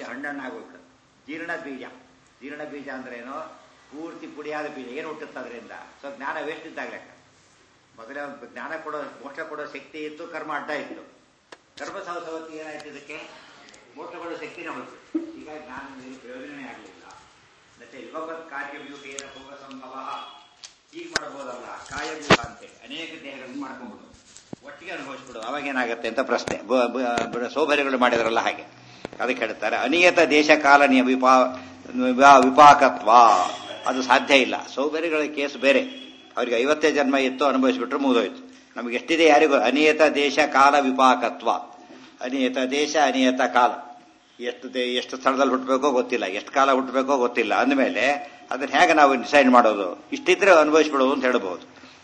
ಹಣ್ಣಣ್ಣಾಗೋಗ್ಬಿಡುತ್ತೆ ಜೀರ್ಣ ಬೀಜ ಜೀರ್ಣ ಬೀಜ ಅಂದ್ರೇನು ಪೂರ್ತಿ ಪುಡಿಯಾದ ಬೀಜ ಏನು ಹುಟ್ಟುತ್ತೆ ಅದರಿಂದ ಸೊ ಜ್ಞಾನ ವೇಸ್ಟ್ ಇದ್ದಾಗಲೇ ಮೊದಲೇ ಒಂದು ಜ್ಞಾನ ಕೊಡೋ ಮೋಕ್ಷ ಕೊಡೋ ಶಕ್ತಿ ಇತ್ತು ಕರ್ಮ ಅಡ್ಡ ಇತ್ತು ಕರ್ಮ ಸವಸವತಿ ಏನಾಯ್ತು ಇದಕ್ಕೆ ಮೋಕ್ಷ ಕೊಡೋ ಶಕ್ತಿನೇ ಹೋಯ್ತು ಈಗ ಜ್ಞಾನ ಪ್ರಯೋಜನವೇ ಆಗಲಿಲ್ಲ ಮತ್ತೆ ಯುಗಪತ್ ಕಾರ್ಯವ್ಯೂಹೇನ ಭೋಗ ಸಂಭವ ಹೀಗೆ ಮಾಡಬಹುದಲ್ಲ ಕಾಯವ್ಯೂಹ ಅಂತೇಳಿ ಅನೇಕ ದೇಹಗಳನ್ನು ಮಾಡ್ಕೊಂಡ್ಬಿಡು ಒಟ್ಟಿಗೆ ಅನುಭವಿಸ್ಬಿಡು ಅವಾಗ ಏನಾಗುತ್ತೆ ಅಂತ ಪ್ರಶ್ನೆ ಬ- ಬ- ಬ- ಸೌಭರ್ಯಗಳು ಮಾಡಿದ್ರಲ್ಲ ಹಾಗೆ ಅದಕ್ಕೆ ಹೇಳ್ತಾರೆ ಅನಿಯತ ದೇಶ ಕಾಲ ನಿಯ ವಿಪಾ ವಿಪಾ- ವಿಪಾಕತ್ವ ಅದು ಸಾಧ್ಯ ಇಲ್ಲ ಸೌಭರ್ಯಗಳ ಕೇಸ್ ಬೇರೆ ಅವ್ರಿಗೆ ಐವತ್ತೇ ಜನ್ಮ ಇತ್ತು ಅನುಭವಿಸ್ಬಿಟ್ರೆ ಮುಗಿದೋಯ್ತು ನಮಗೆ ಎಷ್ಟಿದೆ ಯಾರಿಗೂ ಅನಿಯತ ದೇಶ ಕಾಲ ವಿಪಾಕತ್ವ ಅನಿಯತ ದೇಶ ಅನಿಯತ ಕಾಲ ಎಷ್ಟು ದೇ- ಎಷ್ಟು ಸ್ಥಳದಲ್ಲಿ ಹುಟ್ಟಬೇಕೋ ಗೊತ್ತಿಲ್ಲ ಎಷ್ಟು ಕಾಲ ಹುಟ್ಟಬೇಕೋ ಗೊತ್ತಿಲ್ಲ ಅಂದಮೇಲೆ ಅದನ್ನ ಹೇಗೆ ನಾವು ಡಿಸೈಡ್ ಮಾಡೋದು ಇಷ್ಟಿದ್ರೆ ಅನುಭವಿಸ್ಬಿಡೋದು ಅಂತ ಹೇಳ್ಬೋದು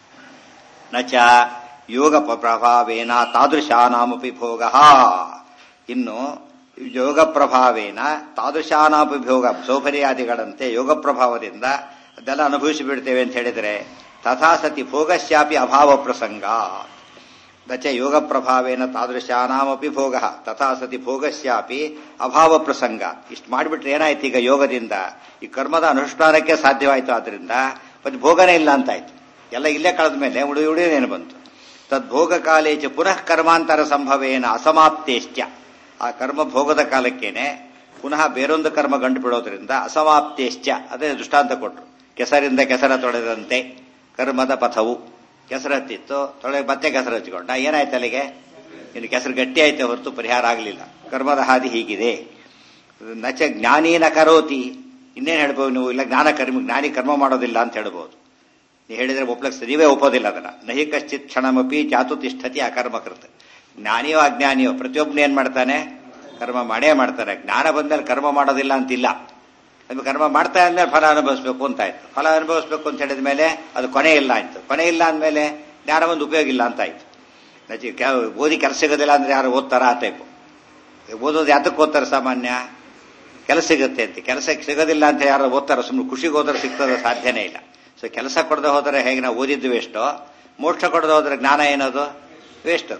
ನಚ ಯೋಗ ಪ- ಪ್ರಭಾವೇನ ತಾದೃಶಾನಾಮಪಿ ಭೋಗ ಇನ್ನು ಯೋಗ ಪ್ರಭಾವೇನ ತಾದೃಶಾನಾಪಿ ಭೋಗ ಸೌಕರ್ಯಾದಿಗಳಂತೆ ಯೋಗ ಪ್ರಭಾವದಿಂದ ಅದೆಲ್ಲ ಅನುಭವಿಸಿ ಬಿಡ್ತೇವೆ ಅಂತ ಹೇಳಿದರೆ ತಥಾ ಸತಿ ಭೋಗಶ್ಯಾಪಿ ಅಭಾವ ಪ್ರಸಂಗ ನಚ ಯೋಗ ಪ್ರಭಾವೇನ ತಾದೃಶಾನಾಮಪಿ ಭೋಗ ತಥಾ ಸತಿ ಭೋಗಸ್ಯಾಪಿ ಅಭಾವ ಪ್ರಸಂಗ ಇಷ್ಟು ಮಾಡಿಬಿಟ್ರೆ ಏನಾಯ್ತು ಈಗ ಯೋಗದಿಂದ ಈ ಕರ್ಮದ ಅನುಷ್ಠಾನಕ್ಕೆ ಸಾಧ್ಯವಾಯಿತು ಆದ್ರಿಂದ ಮತ್ತೆ ಭೋಗನೇ ಇಲ್ಲ ಅಂತಾಯ್ತು ಎಲ್ಲ ಇಲ್ಲೇ ಕಳೆದ ಮೇಲೆ ಉಳಿ ಉಳಿಯೋದೇನು ಬಂತು ತದ್ಭೋಗ ಕಾಲೇಚ ಪುನಃ ಕರ್ಮಾಂತರ ಸಂಭವೇನ ಅಸಮಾಪ್ತೇಶ್ಚ ಆ ಕರ್ಮ ಭೋಗದ ಕಾಲಕ್ಕೇನೆ ಪುನಃ ಬೇರೊಂದು ಕರ್ಮ ಗಂಟು ಬಿಡೋದ್ರಿಂದ ಅಸಮಾಪ್ತೇಶ್ಚ ಅದೇ ದೃಷ್ಟಾಂತ ಕೊಟ್ರು ಕೆಸರಿಂದ ಕೆಸರ ತೊಳೆದಂತೆ ಕರ್ಮದ ಪಥವು ಕೆಸರು ಹತ್ತಿತ್ತು ತೊಳೆ ಮತ್ತೆ ಕೆಸರು ಹಚ್ಚಿಕೊಂಡ ಏನಾಯ್ತು ಅಲ್ಲಿಗೆ ಇನ್ನು ಕೆಸರು ಗಟ್ಟಿ ಆಯ್ತು ಹೊರತು ಪರಿಹಾರ ಆಗಲಿಲ್ಲ ಕರ್ಮದ ಹಾದಿ ಹೀಗಿದೆ ನಚ ಜ್ಞಾನೀನ ಕರೋತಿ ಇನ್ನೇನು ಹೇಳ್ಬೋದು ನೀವು ಇಲ್ಲ ಜ್ಞಾನ ಕರ್ಮ ಜ್ಞಾನಿ ಕರ್ಮ ಮಾಡೋದಿಲ್ಲ ಅಂತ ಹೇಳ್ಬೋದು ನೀವು ಹೇಳಿದ್ರೆ ಒಪ್ಲಕ್ಸ್ ನೀವೇ ಒಪ್ಪೋದಿಲ್ಲ ಅದನ್ನ ನಹಿ ಕಶ್ಚಿತ್ ಕ್ಷಣಮಪಿ ಜಾತು ತಿಷ್ಠತಿ ಅಕರ್ಮಕೃತ ಜ್ಞಾನಿಯೋ ಅಜ್ಞಾನಿಯೋ ಪ್ರತಿಯೊಬ್ಬನ ಏನ್ ಮಾಡ್ತಾನೆ ಕರ್ಮ ಮಾಡೇ ಮಾಡ್ತಾನೆ ಜ್ಞಾನ ಬಂದ್ಮೇಲೆ ಕರ್ಮ ಮಾಡೋದಿಲ್ಲ ಅಂತಿಲ್ಲ ಅದು ಕರ್ಮ ಮಾಡ್ತಾ ಅಂದ್ಮೇಲೆ ಫಲ ಅನುಭವಿಸ್ಬೇಕು ಅಂತ ಆಯ್ತು ಫಲ ಅನುಭವಿಸ್ಬೇಕು ಅಂತ ಹೇಳಿದ ಮೇಲೆ ಅದು ಕೊನೆ ಇಲ್ಲ ಆಯ್ತು ಕೊನೆ ಇಲ್ಲ ಅಂದಮೇಲೆ ಜ್ಞಾನ ಒಂದು ಉಪಯೋಗ ಇಲ್ಲ ಅಂತ ಆಯ್ತು ನಚಿ ಕೆ- ಓದಿ ಕೆಲಸ ಸಿಗೋದಿಲ್ಲ ಅಂದ್ರೆ ಯಾರು ಓದ್ತಾರ ಆ ಟೈಪು ಓದೋದು ಯಾತಕ್ಕೆ ಓದ್ತಾರೆ ಸಾಮಾನ್ಯ ಕೆಲಸ ಸಿಗುತ್ತೆ ಅಂತ ಕೆಲಸಕ್ಕೆ ಸಿಗೋದಿಲ್ಲ ಅಂತ ಯಾರು ಓದ್ತಾರ ಸುಮ್ಮನೆ ಖುಷಿಗೆ ಹೋದ್ರೆ ಸಿಗ್ತದೆ ಸಾಧ್ಯನೇ ಇಲ್ಲ ಸೊ ಕೆಲಸ ಕೊಡದೆ ಹೋದರೆ ಹೇಗೆ ನಾವು ಓದಿದ್ದು ವೇಸ್ಟೋ ಮೋಕ್ಷ ಕೊಡದೆ ಹೋದ್ರೆ ಜ್ಞಾನ ಏನದು ವೇಸ್ಟ್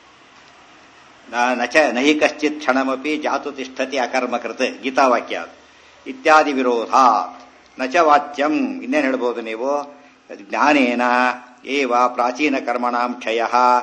ನಚ ನಹಿ ಕಶ್ಚಿತ್ ಕ್ಷಣಮಪಿ ಜಾತು ತಿಷ್ಠತಿ ಅಕರ್ಮಕೃತ್ ಗೀತಾವಾಕ್ಯ ಅದು ಇತ್ಯಾದಿ ವಿರೋಧ ನಚ ವಾಚ್ಯಂ ಇನ್ನೇನು ಹೇಳ್ಬೋದು ನೀವು ಜ್ಞಾನೇನ ಏವ ಪ್ರಾಚೀನ ಕರ್ಮಣಾಂ ಕ್ಷಯ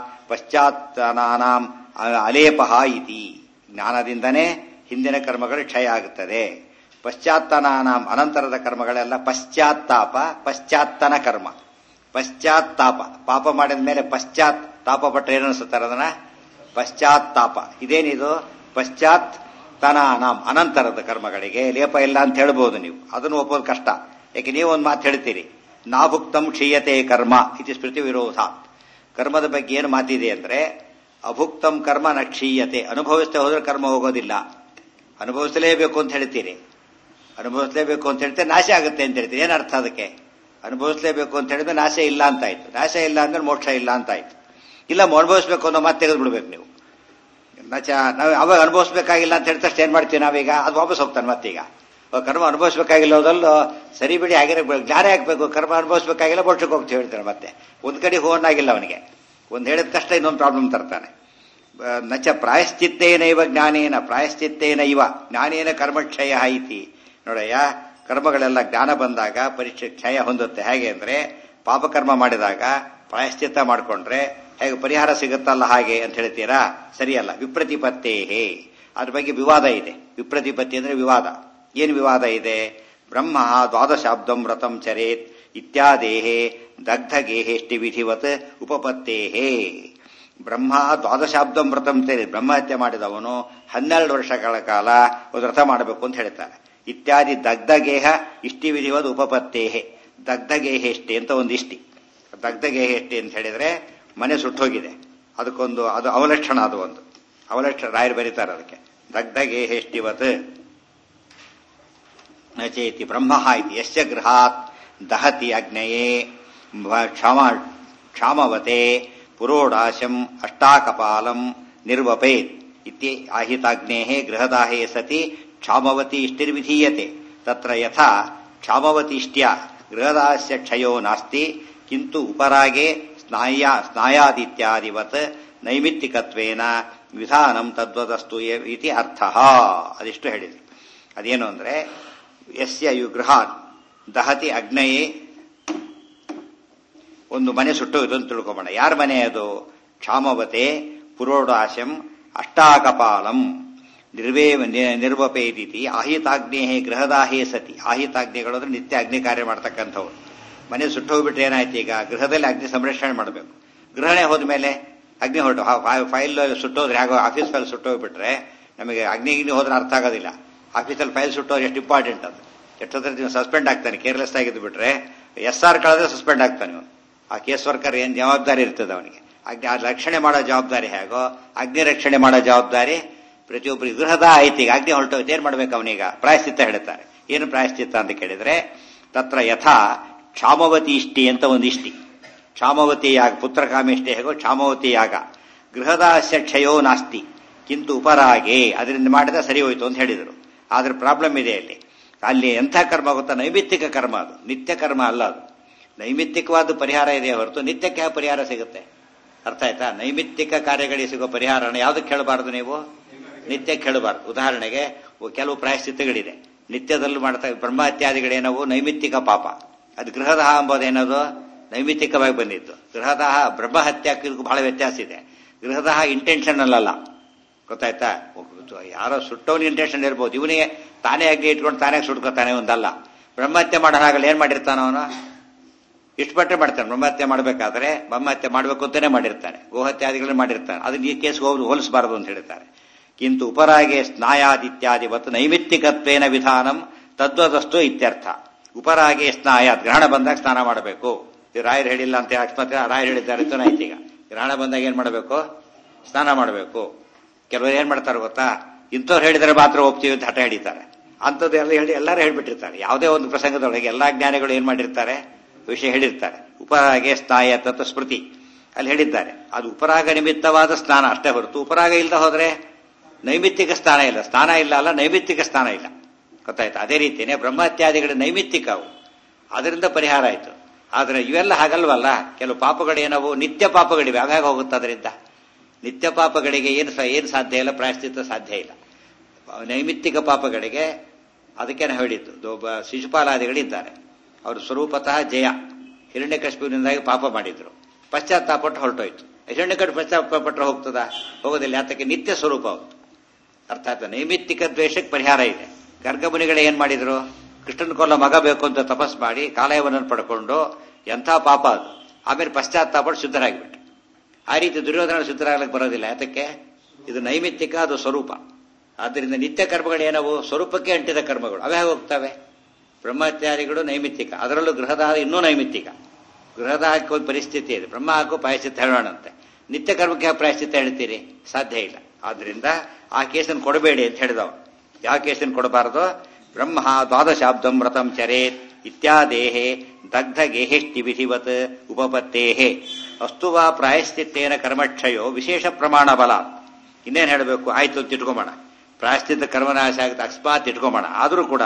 ಪಶ್ಚಾತ್ತನಾನಾಂ ಅಲೇಪ ಇತಿ ಜ್ಞಾನದಿಂದನೇ ಹಿಂದಿನ ಕರ್ಮಗಳು ಕ್ಷಯ ಆಗುತ್ತದೆ ಪಶ್ಚಾತ್ತನಾನಾಂ ಅನಂತರದ ಕರ್ಮಗಳೆಲ್ಲ ಪಶ್ಚಾತ್ತಾಪ ಪಶ್ಚಾತ್ತನ ಕರ್ಮ ಪಶ್ಚಾತ್ತಾಪ ಪಾಪ ಮಾಡಿದ ಮೇಲೆ ಪಶ್ಚಾತ್ ತಾಪ ಪಟ್ಟರೆ ಏನು ಅನಿಸುತ್ತಾರೆ ಅದನ್ನ ಪಶ್ಚಾತ್ತಾಪ ಇದೇನಿದು ಪಶ್ಚಾತ್ ತನಾನಾಂ ಅನಂತರದ ಕರ್ಮಗಳಿಗೆ ಲೇಪ ಇಲ್ಲ ಅಂತ ಹೇಳ್ಬೋದು ನೀವು ಅದನ್ನು ಒಪ್ಪೋದು ಕಷ್ಟ ಯಾಕೆ ನೀವು ಒಂದು ಮಾತು ಹೇಳ್ತೀರಿ ನಾಭುಕ್ತಂ ಕ್ಷೀಯತೆ ಕರ್ಮ ಇದು ಸ್ಮೃತಿ ವಿರೋಧ ಕರ್ಮದ ಬಗ್ಗೆ ಏನು ಮಾತಿದೆ ಅಂದ್ರೆ ಅಭುಕ್ತಂ ಕರ್ಮ ನ ಕ್ಷೀಯತೆ ಅನುಭವಿಸ್ತಾ ಹೋದ್ರೆ ಕರ್ಮ ಹೋಗೋದಿಲ್ಲ ಅನುಭವಿಸಲೇಬೇಕು ಅಂತ ಹೇಳ್ತೀರಿ ಅನುಭವಿಸಲೇಬೇಕು ಅಂತ ಹೇಳ್ತೀರಿ ನಾಶ ಆಗುತ್ತೆ ಅಂತ ಹೇಳ್ತೀರಿ ಏನರ್ಥ ಅದಕ್ಕೆ ಅನುಭವಿಸಲೇಬೇಕು ಅಂತ ಹೇಳಿದ್ರೆ ನಾಶ ಇಲ್ಲ ಅಂತ ಆಯ್ತು ನಾಶ ಇಲ್ಲ ಅಂದ್ರೆ ಮೋಕ್ಷ ಇಲ್ಲ ಅಂತ ಆಯ್ತು ಇಲ್ಲ ಅನುಭವಿಸ್ಬೇಕು ಅನ್ನೋ ಮಾತು ತೆಗೆದು ಬಿಡ್ಬೇಕು ನೀವು ನಚ ನಾವು ಅವಾಗ ಅನುಭವಿಸ್ಬೇಕಾಗಿಲ್ಲ ಅಂತ ಹೇಳಿದ ತಕ್ಷಣ ಏನ್ ಮಾಡ್ತೀವಿ ನಾವೀಗ ಅದು ವಾಪಸ್ ಹೋಗ್ತಾನೆ ಮತ್ತೀಗ ಅವಾಗ ಕರ್ಮ ಅನುಭವಿಸ್ಬೇಕಾಗಿಲ್ಲ ಹೋದಲ್ಲೂ ಸರಿ ಬಿಡಿ ಆಗಿರೋ ಜ್ಞಾನ ಹಾಕ್ಬೇಕು ಕರ್ಮ ಅನುಭವಿಸ್ಬೇಕಾಗಿಲ್ಲ ಮೋಕ್ಷಕ್ಕೆ ಹೋಗ್ತೀವಿ ಹೇಳ್ತಾರೆ ಮತ್ತೆ ಒಂದ್ ಕಡೆ ಹೋಗನಾಗಿಲ್ಲ ಅವನಿಗೆ ಒಂದ್ ಹೇಳಿದ ಕಷ್ಟ ಇನ್ನೊಂದು ಪ್ರಾಬ್ಲಮ್ ತರ್ತಾನೆ ಬ- ನಚ ಪ್ರಾಯಶ್ಚಿತ್ತೇನ ಇವ ಜ್ಞಾನೇನ ಪ್ರಾಯಶ್ಚಿತ್ತೇನ ಇವ ಜ್ಞಾನೇನ ಕರ್ಮಕ್ಷಯ ಐತಿ ನೋಡಯ್ಯ ಕರ್ಮಗಳೆಲ್ಲ ಜ್ಞಾನ ಬಂದಾಗ ಪರೀಕ್ಷೆ ಕ್ಷಯ ಹೊಂದುತ್ತೆ ಹೇಗೆ ಅಂದ್ರೆ ಪಾಪಕರ್ಮ ಮಾಡಿದಾಗ ಪ್ರಾಯಶ್ಚಿತ್ತ ಮಾಡಿಕೊಂಡ್ರೆ ಹೇಗೆ ಪರಿಹಾರ ಸಿಗುತ್ತಲ್ಲ ಹಾಗೆ ಅಂತ ಹೇಳ್ತೀರಾ ಸರಿಯಲ್ಲ ವಿಪ್ರತಿಪತ್ತೇಹೇ ಅದ್ರ ಬಗ್ಗೆ ವಿವಾದ ಇದೆ ವಿಪ್ರತಿಪತ್ತಿ ಅಂದ್ರೆ ವಿವಾದ ಏನು ವಿವಾದ ಇದೆ ಬ್ರಹ್ಮ ದ್ವಾದಶಾಬ್ದಂ ವ್ರತಂ ಚರೇತ್ ಇತ್ಯಾದೇಹೇ ದಗ್ಧಗೇಹೇಷ್ಟಿ ವಿಧಿವತ್ ಉಪಪತ್ತೇಹೇ ಬ್ರಹ್ಮ ದ್ವಾದಶಾಬ್ದಂ ವ್ರತಂ ಚರೇತ್ ಬ್ರಹ್ಮಹತ್ಯೆ ಮಾಡಿದವನು ಹನ್ನೆರಡು ವರ್ಷಗಳ ಕಾಲ ಒಂದು ವ್ರತ ಮಾಡಬೇಕು ಅಂತ ಹೇಳ್ತಾರೆ ಇತ್ಯಾದಿ ದಗ್ಧಗೇಹ ಇಷ್ಟಿ ವಿಧಿವದ್ ಉಪಪತ್ತೇಹೇ ದಗ್ಧಗೇಹೇಷ್ಟಿ ಅಂತ ಒಂದು ಇಷ್ಟಿ ದಗ್ಧಗೇಹೇಷ್ಟಿ ಅಂತ ಹೇಳಿದ್ರೆ ಮನೆ ಸುಟ್ಟೋಗಿದೆ ಅದಕ್ಕೊಂದು ಅದು ಅವಲಕ್ಷಣ ಅದು ಒಂದು ಅವಲಕ್ಷಣ ರಾಯರು ಬರೀತಾರೆ ಅದಕ್ಕೆ ದಗ್ಧಗೇಹೇಷ್ಟಿವತ್ ನಚೇತಿ ಬ್ರಹ್ಮ ಇತಿ ಯಶ್ಚ ಗೃಹಾತ್ ದಹತಿ ಅಗ್ನಯೇ ವ- ಕ್ಷಮ ಕ್ಷಾಮವತೆ ಪುರೋಡಾಶಂ ಅಷ್ಟಾಕಪಾಲಂ ನಿರ್ವಪೇತ್ ಇತಿ ಆಹಿತಾಗ್ನೇಃ ಗೃಹದಾಹೇ ಸತಿ ಕ್ಷಾಮವತಿ ಇಷ್ಟಿರ್ವಿಧೀಯತೆ ತತ್ರ ಯಥಾ ಕ್ಷಾಮವತಿಷ್ಟ್ಯ ಗೃಹದಾಸ್ಯ ಕ್ಷಯೋ ನಾಸ್ತಿ ಕಿಂತು ಉಪರಾಗೆ ಸ್ನಾಯ ಸ್ನಾಯಾದಿತ್ಯಾದಿವತ್ ನೈಮಿತ್ತಿಕತ್ವೇನ ವಿಧಾನಂ ತದ್ವದಸ್ತು ಎ- ಇತಿ ಅರ್ಥ ಅದಿಷ್ಟು ಹೇಳಿದ್ರು ಅದೇನು ಅಂದ್ರೆ ಯಸ್ಯ ಯು ಗೃಹಾನ್ ದಹತಿ ಅಗ್ನಯೇ ಒಂದು ಮನೆ ಸುಟ್ಟೋಯ್ತು ಅಂತ ತಿಳ್ಕೊಬೋಣ ಯಾರ ಮನೆ ಅದು ಕ್ಷಾಮವತೆ ಪುರೋಡಾಶಂ ಅಷ್ಟಾಕಪಾಲಂ ನಿರ್ವೇ ನಿ- ನಿರ್ವಪೇದಿತಿ ಆಹಿತಾಗ್ನೇ ಗೃಹದಾಹೇ ಸತಿ ಆಹಿತಾಗ್ನಿಗಳು ಅಂದ್ರೆ ನಿತ್ಯ ಅಗ್ನಿ ಕಾರ್ಯ ಮಾಡ್ತಕ್ಕಂಥವ್ರು ಮನೆ ಸುಟ್ಟೋಗ್ಬಿಟ್ರೆ ಏನಾಯ್ತು ಈಗ ಗೃಹದಲ್ಲಿ ಅಗ್ನಿ ಸಂರಕ್ಷಣೆ ಮಾಡಬೇಕು ಗೃಹಣೆ ಹೋದ್ಮೇಲೆ ಅಗ್ನಿ ಹೊರಟು ಫೈಲ್ ಸುಟ್ಟೋದ್ರೆ ಹಾಗೋ ಆಫೀಸ್ ಫೈಲ್ ಸುಟ್ಟೋಗ್ಬಿಟ್ರೆ ನಮಗೆ ಅಗ್ನಿ ಗಿಗ್ನಿ ಹೋದ್ರೆ ಅರ್ಥ ಆಗೋದಿಲ್ಲ ಆಫೀಸಲ್ಲಿ ಫೈಲ್ ಸುಟ್ಟೋದ್ರೆ ಎಷ್ಟು ಇಂಪಾರ್ಟೆಂಟ್ ಅದು ಎಷ್ಟೊತ್ತರ ನೀವು ಸಸ್ಪೆಂಡ್ ಆಗ್ತಾನೆ ಕೇರ್ಲೆಸ್ ಆಗಿದ್ದು ಬಿಟ್ರೆ ಎಸ್ ಆರ್ ಕಳೆದ್ರೆ ಸಸ್ಪೆಂಡ್ ಆಗ್ತಾನೆ ಇವನು ಆ ಕೇಸ್ ವರ್ಕರ್ ಏನ್ ಜವಾಬ್ದಾರಿ ಇರ್ತದೆ ಅವನಿಗೆ ಅಗ್ನಿ ಆ ರಕ್ಷಣೆ ಮಾಡೋ ಜವಾಬ್ದಾರಿ ಹೇಗೋ ಅಗ್ನಿ ರಕ್ಷಣೆ ಮಾಡೋ ಜವಾಬ್ದಾರಿ ಪ್ರತಿಯೊಬ್ಬರಿಗೆ ಗೃಹದ ಆಯ್ತು ಈಗ ಅಗ್ನಿ ಹೊರಟೋಯ್ತು ಏನ್ ಮಾಡ್ಬೇಕು ಅವನೀಗ ಪ್ರಾಯಶ್ಚಿತ್ತ ಹೇಳ್ತಾರೆ ಏನು ಪ್ರಾಯಶ್ಚಿತ್ತ ಅಂತ ಕೇಳಿದ್ರೆ ತತ್ರ ಯಥಾ ಕ್ಷಾಮವತಿ ಇಷ್ಟಿ ಅಂತ ಒಂದು ಇಷ್ಟಿ ಕ್ಷಾಮವತಿ ಯಾಗ ಪುತ್ರಕಾಮೇಷ್ಟೇ ಹೇಗೋ ಕ್ಷಾಮವತಿ ಯಾಗ ಗೃಹದಾಸ್ಯ ಕ್ಷಯೋ ನಾಸ್ತಿ ಕಿಂತು ಉಪರಾಗೆ ಅದರಿಂದ ಮಾಡಿದ ಸರಿ ಹೋಯ್ತು ಅಂತ ಹೇಳಿದರು ಆದ್ರೆ ಪ್ರಾಬ್ಲಮ್ ಇದೆ ಅಲ್ಲಿ ಅಲ್ಲಿ ಎಂಥ ಕರ್ಮ ಗೊತ್ತಾ ನೈಮಿತ್ತಿಕ ಕರ್ಮ ಅದು ನಿತ್ಯ ಕರ್ಮ ಅಲ್ಲ ಅದು ನೈಮಿತ್ತಿಕವಾದ ಪರಿಹಾರ ಇದೆ ಹೊರತು ನಿತ್ಯಕ್ಕೆ ಯಾವ ಪರಿಹಾರ ಸಿಗುತ್ತೆ ಅರ್ಥ ಆಯ್ತಾ ನೈಮಿತ್ತಿಕ ಕಾರ್ಯಗಳಿಗೆ ಸಿಗೋ ಪರಿಹಾರನ ಯಾವ್ದಕ್ಕೆ ಕೇಳಬಾರದು ನೀವು ನಿತ್ಯಕ್ಕೆ ಕೇಳಬಾರ್ದು ಉದಾಹರಣೆಗೆ ಕೆಲವು ಪ್ರಾಯಶ್ಚಿತ್ತಗಳಿದೆ ನಿತ್ಯದಲ್ಲೂ ಮಾಡ್ತಾ ಬ್ರಹ್ಮಹತ್ಯಾದಿಗಳೇನವು ನೈಮಿತ್ತಿಕ ಪಾಪ ಅದು ಗೃಹದಹ ಎಂಬುದೇನದು ನೈಮಿತ್ತಿಕವಾಗಿ ಬಂದಿತ್ತು ಗೃಹದಹ ಬ್ರಹ್ಮಹತ್ಯಕ್ಕೆ ಇದಕ್ಕೂ ಬಹಳ ವ್ಯತ್ಯಾಸ ಇದೆ ಗೃಹದಹ ಇಂಟೆನ್ಷನಲ್ ಅಲ್ಲ ಗೊತ್ತಾಯ್ತಾ ಯಾರೋ ಸುಟ್ಟವನಿಗೆ ಇಂಟೆನ್ಷನ್ ಇರ್ಬೋದು ಇವನಿಗೆ ತಾನೇ ಅಗ್ನಿ ಇಟ್ಕೊಂಡು ತಾನೇ ಸುಟ್ಕೋತಾನೆ ಒಂದಲ್ಲ ಬ್ರಹ್ಮಹತ್ಯೆ ಮಾಡೋನಾಗಲ್ಲ ಏನ್ ಮಾಡಿರ್ತಾನ ಅವನು ಇಷ್ಟು ಪಟ್ಟೆ ಮಾಡ್ತಾನೆ ಬ್ರಹ್ಮಹತ್ಯೆ ಮಾಡಬೇಕಾದ್ರೆ ಬ್ರಹ್ಮಹತ್ಯೆ ಮಾಡಬೇಕು ಅಂತಾನೆ ಮಾಡಿರ್ತಾನೆ ಗೋಹತ್ಯಾದಿಗಳನ್ನ ಮಾಡಿರ್ತಾನೆ ಅದನ್ನ ಈ ಕೇಸ್ಗೆ ಹೋಗಿ ಹೋಲಿಸಬಾರದು ಅಂತ ಹೇಳ್ತಾರೆ ಕಿಂತು ಉಪರಾಗೆ ಸ್ನಾಯಾದಿತ್ಯಾದಿ ಮತ್ತು ನೈಮಿತ್ತಿಕತ್ವೇನ ವಿಧಾನಂ ತದ್ವದಸ್ತು ಇತ್ಯರ್ಥ ಉಪರಾಗೆ ಸ್ನಾಯಾತ್ ಗ್ರಹಣ ಬಂದಾಗ ಸ್ನಾನ ಮಾಡಬೇಕು ಇದು ರಾಯರು ಹೇಳಿಲ್ಲ ಅಂತ ಅಕಸ್ಮಾತ್ ರಾಯರು ಹೇಳಿದ್ದಾರೆ ಅಂತ ಆಯ್ತು ಈಗ ಗ್ರಹಣ ಬಂದಾಗ ಏನ್ ಮಾಡಬೇಕು ಸ್ನಾನ ಮಾಡಬೇಕು ಕೆಲವರು ಏನ್ ಮಾಡ್ತಾರೆ ಗೊತ್ತಾ ಇಂಥವ್ರು ಹೇಳಿದರೆ ಮಾತ್ರ ಒಪ್ತೀವಿ ಅಂತ ಹಠ ಹಿಡಿತಾರೆ ಅಂಥದ್ದು ಎಲ್ಲ ಹೇಳಿ ಎಲ್ಲರೂ ಹೇಳ್ಬಿಟ್ಟಿರ್ತಾರೆ ಯಾವುದೇ ಒಂದು ಪ್ರಸಂಗದೊಳಗೆ ಎಲ್ಲಾ ಜ್ಞಾನಿಗಳು ಏನ್ ಮಾಡಿರ್ತಾರೆ ವಿಷಯ ಹೇಳಿರ್ತಾರೆ ಉಪರಾಗೆ ಸ್ನಾಯ ತತ್ವ ಸ್ಮೃತಿ ಅಲ್ಲಿ ಹೇಳಿದ್ದಾರೆ ಅದು ಉಪರಾಗ ನಿಮಿತ್ತವಾದ ಸ್ನಾನ ಅಷ್ಟೇ ಹೊರತು ಉಪರಾಗ ಇಲ್ಲದ ಹೋದ್ರೆ ನೈಮಿತ್ತಿಕ ಸ್ನಾನ ಇಲ್ಲ ಸ್ನಾನ ಇಲ್ಲ ಅಲ್ಲ ನೈಮಿತ್ತಿಕ ಸ್ನಾನ ಇಲ್ಲ ಗೊತ್ತಾಯ್ತು ಅದೇ ರೀತಿಯೇ ಬ್ರಹ್ಮತ್ಯಾದಿಗಳ ನೈಮಿತ್ತಿಕ ಅವು ಅದರಿಂದ ಪರಿಹಾರ ಆಯ್ತು ಆದ್ರೆ ಇವೆಲ್ಲ ಹಾಗಲ್ವಲ್ಲ ಕೆಲವು ಪಾಪಗಳೇನವು ನಿತ್ಯ ಪಾಪಗಳಿವೆ ಅವಾಗ ಹೋಗುತ್ತೆ ಅದರಿಂದ ನಿತ್ಯ ಪಾಪಗಳಿಗೆ ಏನು ಸ- ಏನು ಸಾಧ್ಯ ಇಲ್ಲ ಪ್ರಾಯಶ್ಚಿತ್ತ ಸಾಧ್ಯ ಇಲ್ಲ ನೈಮಿತ್ತಿಕ ಪಾಪಗಳಿಗೆ ಅದಕ್ಕೆ ನಾವು ಹೇಳಿದ್ದು ಒಬ್ಬ ಶಿಶುಪಾಲಾದಿಗಳಿದ್ದಾರೆ ಅವರು ಸ್ವರೂಪತಃ ಜಯ ಹಿರಣ್ಯಕಶ್ಮೀರಿಂದಾಗಿ ಪಾಪ ಮಾಡಿದ್ರು ಪಶ್ಚಾತ್ತಾಪಟ್ಟು ಹೊರಟೋಯ್ತು ಹಿರಣ್ಯಕಟ್ಟು ಪಶ್ಚಾತ್ತಾಪಟ್ಟರೆ ಹೋಗ್ತದ ಹೋಗೋದಿಲ್ಲ ಯಾತಕ್ಕೆ ನಿತ್ಯ ಸ್ವರೂಪ ಅವತ್ತು ಅರ್ಥಾತ್ ನೈಮಿತ್ತಿಕ ದ್ವೇಷಕ್ಕೆ ಪರಿಹಾರ ಇದೆ ಗರ್ಗಮುನಿಗಳು ಏನ್ ಮಾಡಿದ್ರು ಕೃಷ್ಣನ ಕೊಲ್ಲ ಮಗ ಬೇಕು ಅಂತ ತಪಸ್ ಮಾಡಿ ಕಾಲಯವನ್ನು ಪಡ್ಕೊಂಡು ಎಂಥ ಪಾಪ ಅದು ಆಮೇಲೆ ಪಶ್ಚಾತ್ತಾಪಟ್ಟು ಶುದ್ಧರಾಗಿಬಿಟ್ಟು ಆ ರೀತಿ ದುರ್ಯೋಧನ ಶುದ್ಧರಾಗ್ಲಿಕ್ಕೆ ಬರೋದಿಲ್ಲ ಯಾತಕ್ಕೆ ಇದು ನೈಮಿತ್ತಿಕ ಅದು ಸ್ವರೂಪ ಆದ್ದರಿಂದ ನಿತ್ಯ ಕರ್ಮಗಳು ಏನವು ಸ್ವರೂಪಕ್ಕೆ ಅಂಟಿದ ಕರ್ಮಗಳು ಅವೇ ಹೋಗ್ತವೆ ಬ್ರಹ್ಮತ್ಯಾದಿಗಳು ನೈಮಿತ್ತಿಕ ಅದರಲ್ಲೂ ಗೃಹದಾಹ ಇನ್ನೂ ನೈಮಿತ್ತಿಕ ಗೃಹದಾಹಕ್ಕೆ ಒಂದು ಪರಿಸ್ಥಿತಿ ಇದೆ ಬ್ರಹ್ಮ ಹಾಕು ಪ್ರಾಯಶ್ಚಿತ್ತ ಹೇಳೋಣಂತೆ ನಿತ್ಯ ಕರ್ಮಕ್ಕೆ ಯಾವ ಪ್ರಾಯಶ್ಚಿತ್ತ ಹೇಳ್ತೀರಿ ಸಾಧ್ಯ ಇಲ್ಲ ಆದ್ರಿಂದ ಆ ಕೇಸನ್ನು ಕೊಡಬೇಡಿ ಅಂತ ಹೇಳಿದವ ಯಾವ ಕೇಸನ್ನು ಕೊಡಬಾರದು ಬ್ರಹ್ಮ ದ್ವಾದಶಾಬ್ದಂ ವ್ರತಂ ಚರೇತ್ ಇತ್ಯಾದೇಹೇ ದಗ್ಧ ಗೇಹೆಷ್ಟಿ ವಿಧಿವತ್ ಉಪಪತ್ತೇಹೇ ಅಸ್ತುವಾ ಪ್ರಾಯಶ್ಚಿತ್ತೇನ ಕರ್ಮಕ್ಷಯೋ ವಿಶೇಷ ಪ್ರಮಾಣ ಬಲ ಇನ್ನೇನು ಹೇಳಬೇಕು ಆಯ್ತು ಅಂತ ಇಟ್ಕೊಂಬೋಣ ಪ್ರಾಯಶ್ಚಿತ್ತ ಕರ್ಮನಾಶ ಆಗುತ್ತೆ ಅಕಸ್ಮಾತ್ ಇಟ್ಕೊಂಬೋಣ ಆದರೂ ಕೂಡ